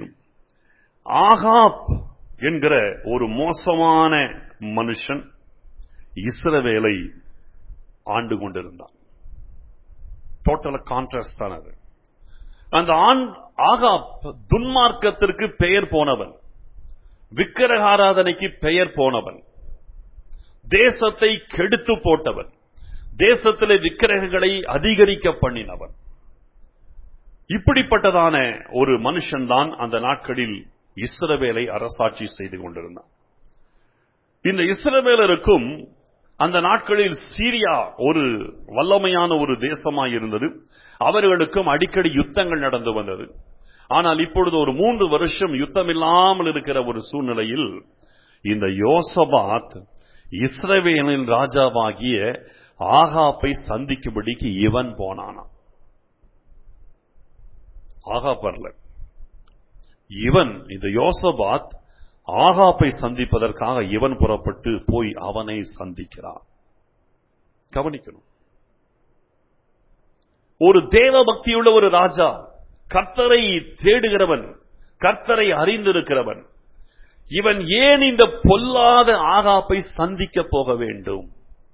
ஆகாப் என்கிற ஒரு மோசமான மனுஷன் இஸ்ரவேலை ஆண்டு கொண்டிருந்தான் டோட்டல கான்ட்ராஸ்ட் ஆனது அந்த ஆண் ஆகாப் துன்மார்க்கத்திற்கு பெயர் போனவன் விக்கிரகாராதனைக்கு பெயர் போனவன் தேசத்தை கெடுத்து போட்டவன் தேசத்திலே விக்கிரகங்களை அதிகரிக்க பண்ணினவன் இப்படிப்பட்டதான ஒரு மனுஷன்தான் அந்த நாட்களில் இஸ்ரவேலை அரசாட்சி செய்து கொண்டிருந்தான் இந்த இஸ்ரவேலருக்கும் அந்த நாட்களில் சீரியா ஒரு வல்லமையான ஒரு தேசமாய் இருந்தது அவர்களுக்கும் அடிக்கடி யுத்தங்கள் நடந்து வந்தது ஆனால் இப்பொழுது ஒரு மூன்று வருஷம் யுத்தம் இல்லாமல் இருக்கிற ஒரு சூழ்நிலையில் இந்த யோசபாத் இஸ்ரவேலின் ராஜாவாகிய ஆகாப்பை சந்திக்கும்படிக்கு இவன் போனானாம் ஆகாப் வரல இவன் இந்த யோசபாத் ஆகாப்பை சந்திப்பதற்காக இவன் புறப்பட்டு போய் அவனை சந்திக்கிறான் கவனிக்கணும் ஒரு தேவ பக்தியுள்ள ஒரு ராஜா கர்த்தரை தேடுகிறவன் கர்த்தரை அறிந்திருக்கிறவன் இவன் ஏன் இந்த பொல்லாத ஆகாப்பை சந்திக்க போக வேண்டும்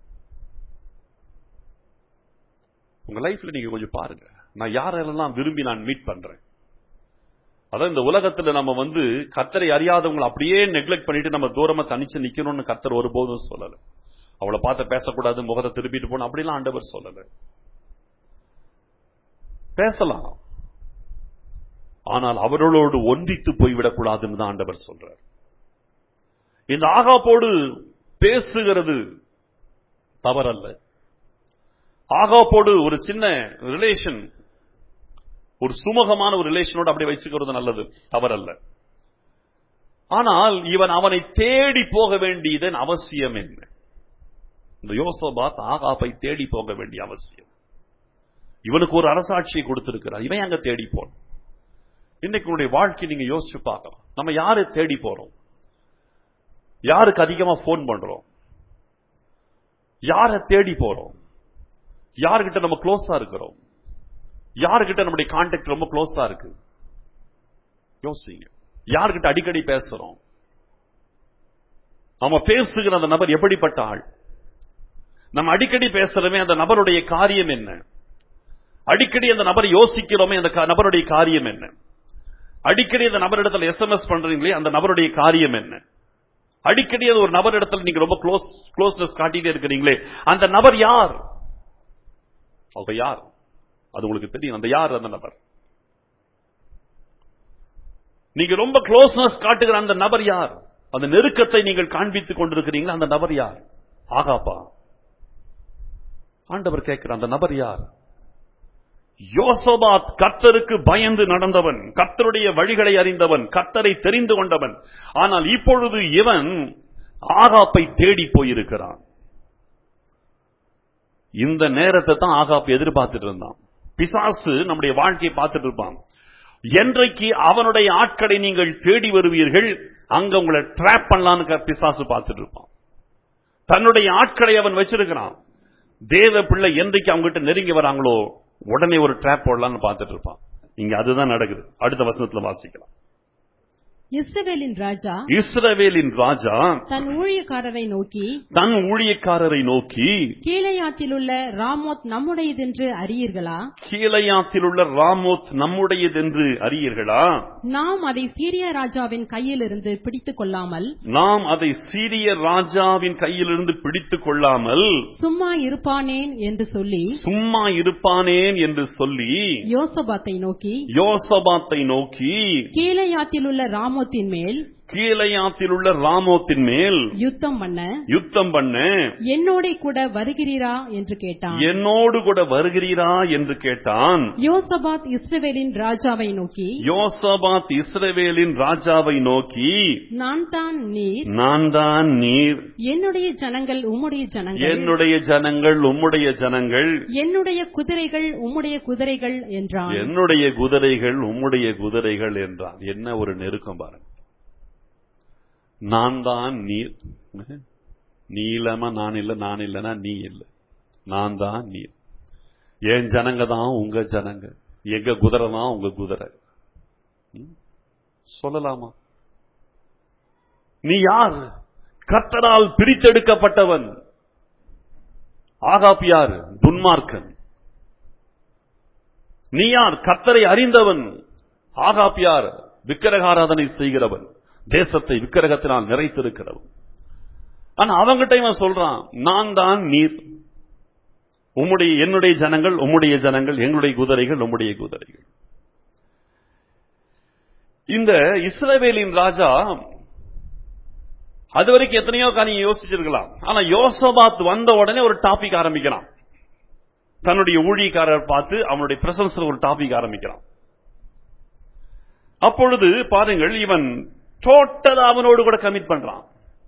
உங்க லைஃப்ல நீங்க கொஞ்சம் பாருங்க நான் யாரெல்லாம் விரும்பி நான் மீட் பண்றேன் அதான் இந்த உலகத்துல நம்ம வந்து கத்தரை அறியாதவங்களை அப்படியே நெக்லெக்ட் பண்ணிட்டு நம்ம தூரமா தனிச்சு நிக்கணும்னு கத்தர் ஒருபோதும் சொல்லல அவளை பார்த்து பேசக்கூடாது முகத்தை திருப்பிட்டு போன அப்படிலாம் ஆண்டவர் சொல்லல பேசலாம் ஆனால் அவர்களோடு ஒன்றித்து போய்விடக்கூடாதுன்னு தான் ஆண்டவர் சொல்றார் இந்த ஆகாப்போடு பேசுகிறது தவறல்ல ஆகாப்போடு ஒரு சின்ன ரிலேஷன் ஒரு சுமூகமான ஒரு ரிலேஷனோடு அப்படி வச்சுக்கிறது நல்லது தவறல்ல ஆனால் இவன் அவனை தேடி போக வேண்டியதன் அவசியம் என்ன இந்த யோசபாத் ஆகாப்பை தேடி போக வேண்டிய அவசியம் இவனுக்கு ஒரு அரசாட்சியை கொடுத்திருக்கிறார் இவன் அங்க தேடி போனோம் இன்னைக்கு உன்னுடைய வாழ்க்கை நீங்க யோசிச்சு பார்க்கலாம் நம்ம யாரை தேடி போறோம் யாருக்கு அதிகமா போன் பண்றோம் யாரை தேடி போறோம் யாருக்கிட்ட நம்ம க்ளோஸா இருக்கிறோம் யாருக்கிட்ட நம்முடைய கான்டாக்ட் ரொம்ப க்ளோஸா இருக்கு யோசிங்க யாருக்கிட்ட அடிக்கடி பேசுறோம் நம்ம பேசுகிற அந்த நபர் எப்படிப்பட்ட ஆள் நம்ம அடிக்கடி பேசுறோமே அந்த நபருடைய காரியம் என்ன அடிக்கடி அந்த நபரை யோசிக்கிறோமே அந்த கா- நபருடைய காரியம் என்ன அடிக்கடி அந்த நபரிடத்தில் எஸ்எம்எஸ் பண்றீங்களே அந்த நபருடைய காரியம் என்ன அடிக்கடி அது ஒரு நபரிடத்தில் நீங்க ரொம்ப க்ளோஸ் க்ளோஸ்னஸ் காட்டிட்டே இருக்கிறீங்களே அந்த நபர் யார் அவங்க யார் அது உங்களுக்கு தெரியும் அந்த யார் அந்த நபர் நீங்க ரொம்ப க்ளோஸ்னஸ் காட்டுகிற அந்த நபர் யார் அந்த நெருக்கத்தை நீங்கள் காண்பித்துக் கொண்டிருக்கிறீங்களா அந்த நபர் யார் ஆகாப்பா ஆண்டவர் கேட்கிற அந்த நபர் யார் யோசபாத் கர்த்தருக்கு பயந்து நடந்தவன் கர்த்தருடைய வழிகளை அறிந்தவன் கர்த்தரை தெரிந்து கொண்டவன் ஆனால் இப்பொழுது இவன் ஆகாப்பை தேடி போயிருக்கிறான் இந்த நேரத்தை தான் ஆகாப் எதிர்பார்த்துட்டு இருந்தான் பிசாசு நம்முடைய வாழ்க்கையை பார்த்துட்டு இருப்பான் என்றைக்கு அவனுடைய ஆட்களை நீங்கள் தேடி வருவீர்கள் அங்க உங்களை ட்ராப் பண்ணலான்னு க- பிசாசு பார்த்துட்டு இருப்பான் தன்னுடைய ஆட்களை அவன் வச்சிருக்கிறான் தேவ பிள்ளை என்றைக்கு அவங்ககிட்ட நெருங்கி வராங்களோ உடனே ஒரு ட்ராப் போடலாம்னு பார்த்துட்டு இருப்பான் இங்க அதுதான் நடக்குது அடுத்த வசனத்துல வாசிக்கலாம் இஸ்ரவேலின் ராஜா இஸ்ரவேலின் ராஜா தன் ஊழியக்காரரை நோக்கி தன் ஊழியக்காரரை நோக்கி கீழையாத்திலுள்ள ராமோத் நம்முடையதென்று அறியீர்களா கீழையாத்தில் உள்ள ராமோத் நம்முடையதென்று அறியீர்களா நாம் அதை சீரிய ராஜாவின் கையிலிருந்து பிடித்துக் கொள்ளாமல் நாம் அதை சீரிய ராஜாவின் கையிலிருந்து பிடித்துக் கொள்ளாமல் சும்மா இருப்பானேன் என்று சொல்லி சும்மா இருப்பானேன் என்று சொல்லி யோசபாத்தை நோக்கி யோசபாத்தை நோக்கி கீழையாத்தில் உள்ள ராமோத்தின் மேல் கீழையாத்தில் உள்ள ராமோத்தின் மேல் யுத்தம் பண்ண யுத்தம் பண்ண என்னோட கூட வருகிறீரா என்று கேட்டான் என்னோடு கூட வருகிறீரா என்று கேட்டான் யோசபாத் இஸ்ரவேலின் ராஜாவை நோக்கி யோசபாத் இஸ்ரவேலின் ராஜாவை நோக்கி நான் தான் நீர் நான் தான் நீர் என்னுடைய ஜனங்கள் உம்முடைய ஜனங்கள் என்னுடைய ஜனங்கள் உம்முடைய ஜனங்கள் என்னுடைய குதிரைகள் உம்முடைய குதிரைகள் என்றான் என்னுடைய குதிரைகள் உம்முடைய குதிரைகள் என்றான் என்ன ஒரு நெருக்கம் பாருங்க நான் தான் நீர் நீ இல்லாம நான் இல்ல நான் இல்லனா நீ இல்ல நான் தான் நீர் என் ஜனங்க தான் உங்க ஜனங்க எங்க குதிரை தான் உங்க குதிரை ம்? சொல்லலாமா நீ யார் கர்த்தரால் பிரித்தெடுக்கப்பட்டவன் ஆகாப் யார் துன்மார்க்கன் நீ யார் கர்த்தரை அறிந்தவன் ஆகாப் யார் விக்கிரகாராதனை செய்கிறவன் தேசத்தை விக்கிரகத்தினால் நிறைத்திருக்கிறவன் ஆனா அவங்கிட்ட இவன் சொல்றான் நான் தான் நீர் உம்முடைய என்னுடைய ஜனங்கள் உம்முடைய ஜனங்கள் எங்களுடைய குதிரைகள் உம்முடைய குதிரைகள் இந்த இஸ்ரவேலின் ராஜா அது வரைக்கும் எத்தனையோ காரியம் யோசிச்சிருக்கலாம் ஆனா யோசபாத் வந்த உடனே ஒரு டாபிக் ஆரம்பிக்கிறான் தன்னுடைய ஊழியக்காரர் பார்த்து அவனுடைய பிரசன்ஸ்ல ஒரு டாபிக் ஆரம்பிக்கிறான் அப்பொழுது பாருங்கள் இவன் டோட்டல் அவனோடு கூட கமிட் பண்றான்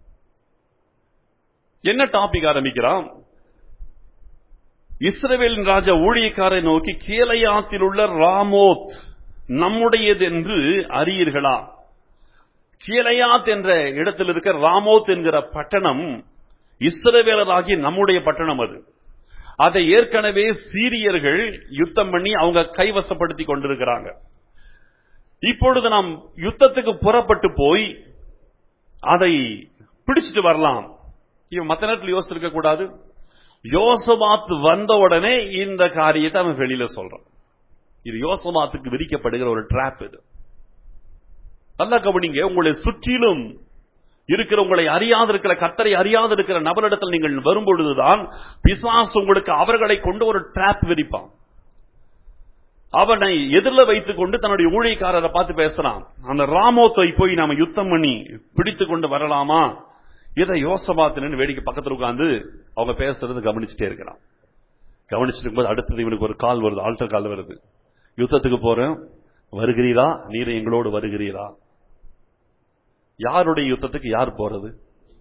என்ன டாபிக் ஆரம்பிக்கிறான் இஸ்ரவேலின் ராஜா ஊழியக்காரை நோக்கி கீழையாத்தில் உள்ள ராமோத் நம்முடையது என்று அறியீர்களா கீழையாத் என்ற இடத்தில் இருக்க ராமோத் என்கிற பட்டணம் இஸ்ரவேலராகி நம்முடைய பட்டணம் அது அதை ஏற்கனவே சீரியர்கள் யுத்தம் பண்ணி அவங்க கைவசப்படுத்தி கொண்டிருக்கிறாங்க இப்பொழுது நாம் யுத்தத்துக்கு புறப்பட்டு போய் அதை பிடிச்சிட்டு வரலாம் இவன் மத்த நேரத்தில் யோசிச்சிருக்க கூடாது யோசபாத் வந்த உடனே இந்த காரியத்தை அவன் வெளியில சொல்றான் இது யோசபாத்துக்கு விதிக்கப்படுகிற ஒரு டிராப் இது நல்லா கவனிங்க உங்களை சுற்றிலும் இருக்கிற உங்களை அறியாது இருக்கிற கத்தரை அறியாது இருக்கிற நபரிடத்தில் நீங்கள் வரும்பொழுதுதான் பிசாசு உங்களுக்கு அவர்களை கொண்டு ஒரு டிராப் விரிப்பான் அவனை எதிரில் வைத்துக் கொண்டு தன்னுடைய ஊழியக்காரரை பார்த்து பேசுறான் அந்த ராமோத்தை போய் நாம யுத்தம் பண்ணி பிடித்து கொண்டு வரலாமா இதை யோசபாத்தினு வேடிக்கை பக்கத்துல உட்கார்ந்து அவங்க பேசுறது கவனிச்சுட்டே இருக்கிறான் கவனிச்சுட்டு இருக்கும்போது அடுத்தது இவனுக்கு ஒரு கால் வருது ஆல்டர் கால் வருது யுத்தத்துக்கு போறேன் வருகிறீரா நீர் எங்களோடு வருகிறீரா யாருடைய யுத்தத்துக்கு யார் போறது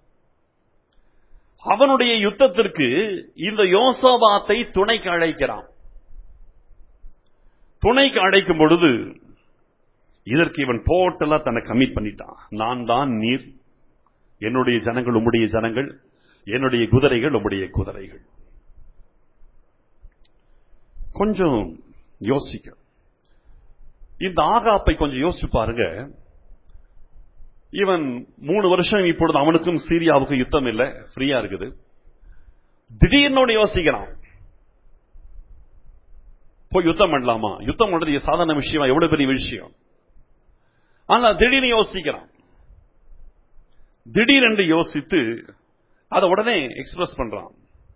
அவனுடைய யுத்தத்திற்கு இந்த யோசபாத்தை துணைக்கு அழைக்கிறான் துணைக்கு அழைக்கும் பொழுது இதற்கு இவன் டோட்டலா தன்னை கமிட் பண்ணிட்டான் நான் தான் நீர் என்னுடைய ஜனங்கள் உம்முடைய ஜனங்கள் என்னுடைய குதிரைகள் உம்முடைய குதிரைகள் கொஞ்சம் யோசிக்க இந்த ஆகாப்பை கொஞ்சம் யோசிச்சு பாருங்க இவன் மூணு வருஷம் இப்பொழுது அவனுக்கும் சீரியாவுக்கும் யுத்தம் இல்லை ஃப்ரீயா இருக்குது திடீர்னு ஒண்ணு யோசிக்கிறான் போய் யுத்தம் பண்ணலாமா யுத்தம் பண்றது சாதாரண விஷயம் எவ்வளவு பெரிய விஷயம் ஆனா திடீர்னு யோசிக்கிறான் திடீரென்று யோசித்து அதை உடனே எக்ஸ்பிரஸ் பண்றான்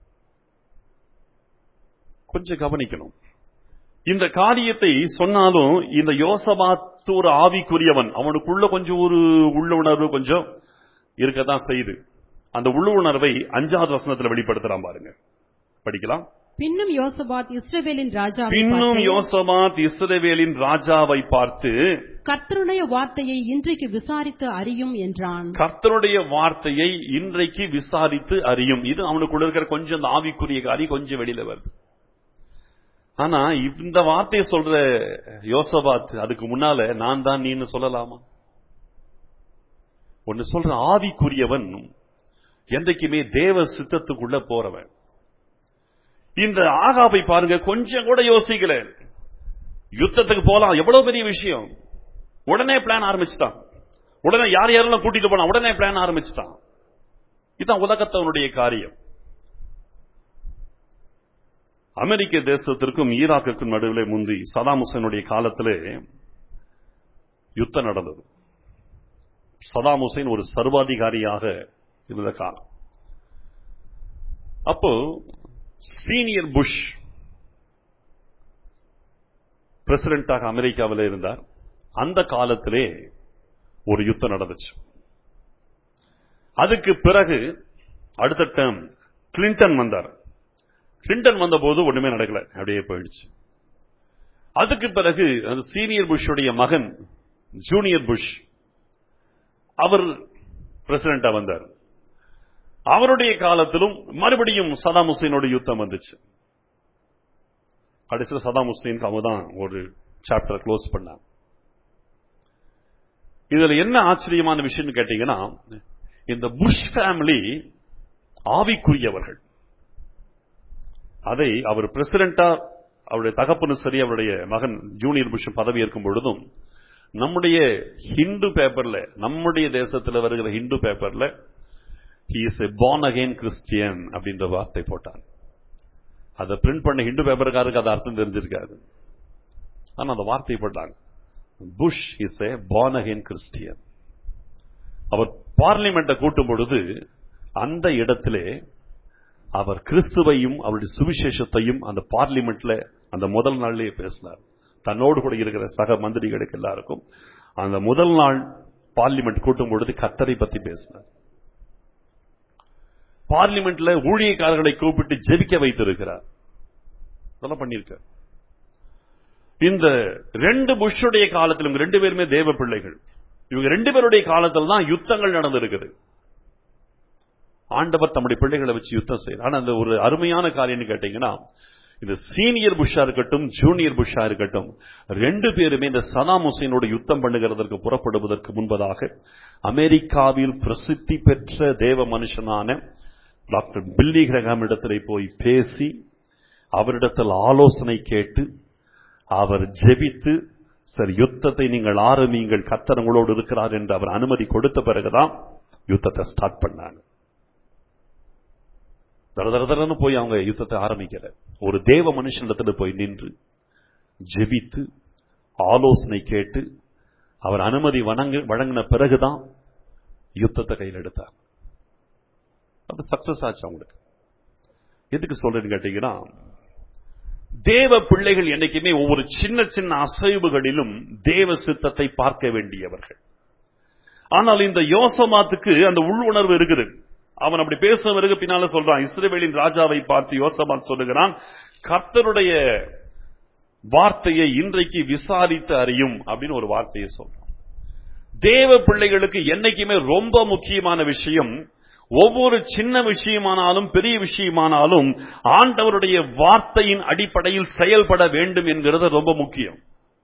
கொஞ்சம் கவனிக்கணும் இந்த காரியத்தை சொன்னாலும் இந்த யோசபாத்து ஒரு ஆவிக்குரியவன் அவனுக்குள்ள கொஞ்சம் ஒரு உள்ள உணர்வு கொஞ்சம் இருக்கத்தான் செய்யுது அந்த உள்ள உணர்வை அஞ்சாவது வசனத்துல வெளிப்படுத்துறான் பாருங்க படிக்கலாம் பின்னும் யோசபாத் இஸ்ரவேலின் ராஜா பின்னும் யோசபாத் இஸ்ரவேலின் ராஜாவை பார்த்து கர்த்தருடைய வார்த்தையை இன்றைக்கு விசாரித்து அறியும் என்றான் கர்த்தருடைய வார்த்தையை இன்றைக்கு விசாரித்து அறியும் இது அவனுக்குள்ள இருக்கிற கொஞ்சம் அந்த ஆவிக்குரிய காரியம் கொஞ்சம் வெளியில வருது ஆனா இந்த வார்த்தையை சொல்ற யோசபாத் அதுக்கு முன்னால நான் தான் நீன்னு சொல்லலாமா ஒன்னு சொல்ற ஆவிக்குரியவன் என்றைக்குமே தேவ சித்தத்துக்குள்ள போறவன் இந்த ஆகாபை பாருங்க கொஞ்சம் கூட யோசிக்கல யுத்தத்துக்கு போலாம் எவ்வளவு பெரிய விஷயம் உடனே பிளான் ஆரம்பிச்சுட்டான் உடனே யார் யாரெல்லாம் கூட்டிட்டு போனா உடனே பிளான் ஆரம்பிச்சுட்டான் இதுதான் உலகத்தவனுடைய காரியம் அமெரிக்க தேசத்திற்கும் ஈராக்குக்கும் நடுவில் முந்தி சதாம் ஹுசேனுடைய காலத்திலே யுத்தம் நடந்தது சதாம் ஹுசேன் ஒரு சர்வாதிகாரியாக இருந்த காலம் அப்போ சீனியர் புஷ் பிரசிடென்டாக அமெரிக்காவில் இருந்தார் அந்த காலத்திலே ஒரு யுத்தம் நடந்துச்சு அதுக்கு பிறகு அடுத்த டேர்ம் கிளின்டன் வந்தார் கிளின்டன் வந்த போது ஒண்ணுமே நடக்கல அப்படியே போயிடுச்சு அதுக்கு பிறகு அந்த சீனியர் புஷ்ஷுடைய மகன் ஜூனியர் புஷ் அவர் பிரசிடண்டா வந்தார் அவருடைய காலத்திலும் மறுபடியும் சதாம் ஹுசேனோட யுத்தம் வந்துச்சு கடைசியில் சதாம் ஹுசேனுக்கு அவங்க தான் ஒரு சாப்டர் க்ளோஸ் பண்ணாங்க இதுல என்ன ஆச்சரியமான விஷயம் கேட்டீங்கன்னா இந்த புஷ் ஃபேமிலி ஆவிக்குரியவர்கள் அதை அவர் பிரசிடண்டா அவருடைய தகப்பனும் சரி அவருடைய மகன் ஜூனியர் புஷ் பதவி ஏற்கும் பொழுதும் நம்முடைய ஹிந்து பேப்பர்ல நம்முடைய தேசத்தில் வருகிற ஹிந்து பேப்பர்ல he is a born again Christian அப்படின்ற வார்த்தை போட்டாங்க அதை பிரிண்ட் பண்ண ஹிந்து பேப்பருக்காருக்கு அது அர்த்தம் தெரிஞ்சிருக்காது ஆனா அந்த வார்த்தை போட்டாங்க Bush is a born again Christian அவர் பார்லிமெண்ட்டை கூட்டும் பொழுது அந்த இடத்திலே அவர் கிறிஸ்துவையும் அவருடைய சுவிசேஷத்தையும் அந்த பார்லிமெண்ட்ல அந்த முதல் நாள்லயே பேசினார் தன்னோடு கூட இருக்கிற சக மந்திரிகளுக்கு எல்லாருக்கும் அந்த முதல் நாள் பார்லிமெண்ட் கூட்டும் பொழுது கத்தரை பத்தி பேசினார் பார்லிமெண்ட்ல ஊழியக்காரர்களை கூப்பிட்டு ஜெபிக்க வைத்திருக்கிறார் அதெல்லாம் பண்ணிருக்க இந்த ரெண்டு புஷ்ஷுடைய காலத்திலும் ரெண்டு பேருமே தேவ பிள்ளைகள் இவங்க ரெண்டு பேருடைய காலத்தில் தான் யுத்தங்கள் நடந்திருக்குது ஆண்டவர் தம்முடைய பிள்ளைகளை வச்சு யுத்தம் செய்யறார் ஆனா அந்த ஒரு அருமையான காரியம்னு கேட்டீங்கன்னா இந்த சீனியர் புஷ்ஷா இருக்கட்டும் ஜூனியர் புஷ்ஷா இருக்கட்டும் ரெண்டு பேருமே இந்த சதாம் ஹுசேனோட யுத்தம் பண்ணுகிறதற்கு புறப்படுவதற்கு முன்பதாக அமெரிக்காவில் பிரசித்தி பெற்ற தேவ மனுஷனான டாக்டர் பில்லி கிரகாம் இடத்திலே போய் பேசி அவரிடத்தில் ஆலோசனை கேட்டு அவர் ஜெபித்து சரி யுத்தத்தை நீங்கள் ஆரம்பியுங்கள் கத்தர் உங்களோடு இருக்கிறார் என்று அவர் அனுமதி கொடுத்த பிறகுதான் யுத்தத்தை ஸ்டார்ட் பண்ணாங்க தர தர தரன்னு போய் அவங்க யுத்தத்தை ஆரம்பிக்கல ஒரு தேவ மனுஷனிடத்துல போய் நின்று ஜெபித்து ஆலோசனை கேட்டு அவர் அனுமதி வணங்க வழங்கின பிறகுதான் யுத்தத்தை கையில் எடுத்தார் அது சக்சஸ் ஆச்சு அவங்களுக்கு எதுக்கு சொல்றேன்னு கேட்டீங்கன்னா தேவ பிள்ளைகள் என்னைக்குமே ஒவ்வொரு சின்ன சின்ன அசைவுகளிலும் தேவ சித்தத்தை பார்க்க வேண்டியவர்கள் ஆனால் இந்த யோசமாத்துக்கு அந்த உள் உணர்வு இருக்குது அவன் அப்படி பேசுவதற்கு பின்னால சொல்றான் இஸ்ரேவேலின் ராஜாவை பார்த்து யோசமாத் சொல்லுகிறான் கர்த்தருடைய வார்த்தையை இன்றைக்கு விசாரித்து அறியும் அப்படின்னு ஒரு வார்த்தையை சொல்றான் தேவ பிள்ளைகளுக்கு என்னைக்குமே ரொம்ப முக்கியமான விஷயம் ஒவ்வொரு சின்ன விஷயமானாலும் பெரிய விஷயமானாலும் ஆண்டவருடைய வார்த்தையின் அடிப்படையில் செயல்பட வேண்டும் என்கிறது ரொம்ப முக்கியம்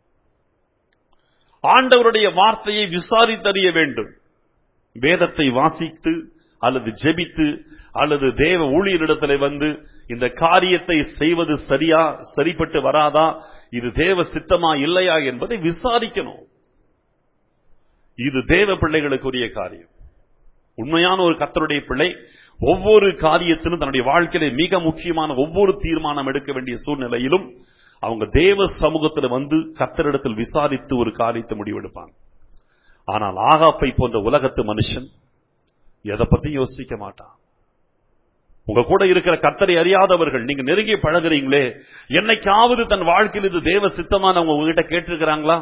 ஆண்டவருடைய வார்த்தையை விசாரித்தறிய வேண்டும் வேதத்தை வாசித்து அல்லது ஜெபித்து அல்லது தேவ ஊழியரிடத்தில் வந்து இந்த காரியத்தை செய்வது சரியா சரிப்பட்டு வராதா இது தேவ சித்தமா இல்லையா என்பதை விசாரிக்கணும் இது தேவ பிள்ளைகளுக்குரிய காரியம் உண்மையான ஒரு கத்தருடைய பிள்ளை ஒவ்வொரு காரியத்திலும் தன்னுடைய வாழ்க்கையில மிக முக்கியமான ஒவ்வொரு தீர்மானம் எடுக்க வேண்டிய சூழ்நிலையிலும் அவங்க தேவ சமூகத்தில் வந்து கத்தரிடத்தில் விசாரித்து ஒரு காரியத்தை முடிவெடுப்பாங்க ஆனால் ஆகாப்பை போன்ற உலகத்து மனுஷன் எதை பத்தி யோசிக்க மாட்டான் உங்க கூட இருக்கிற கத்தரை அறியாதவர்கள் நீங்க நெருங்கி பழகுறீங்களே என்னைக்காவது தன் வாழ்க்கையில் இது தேவ சித்தமான உங்ககிட்ட கேட்டிருக்கிறாங்களா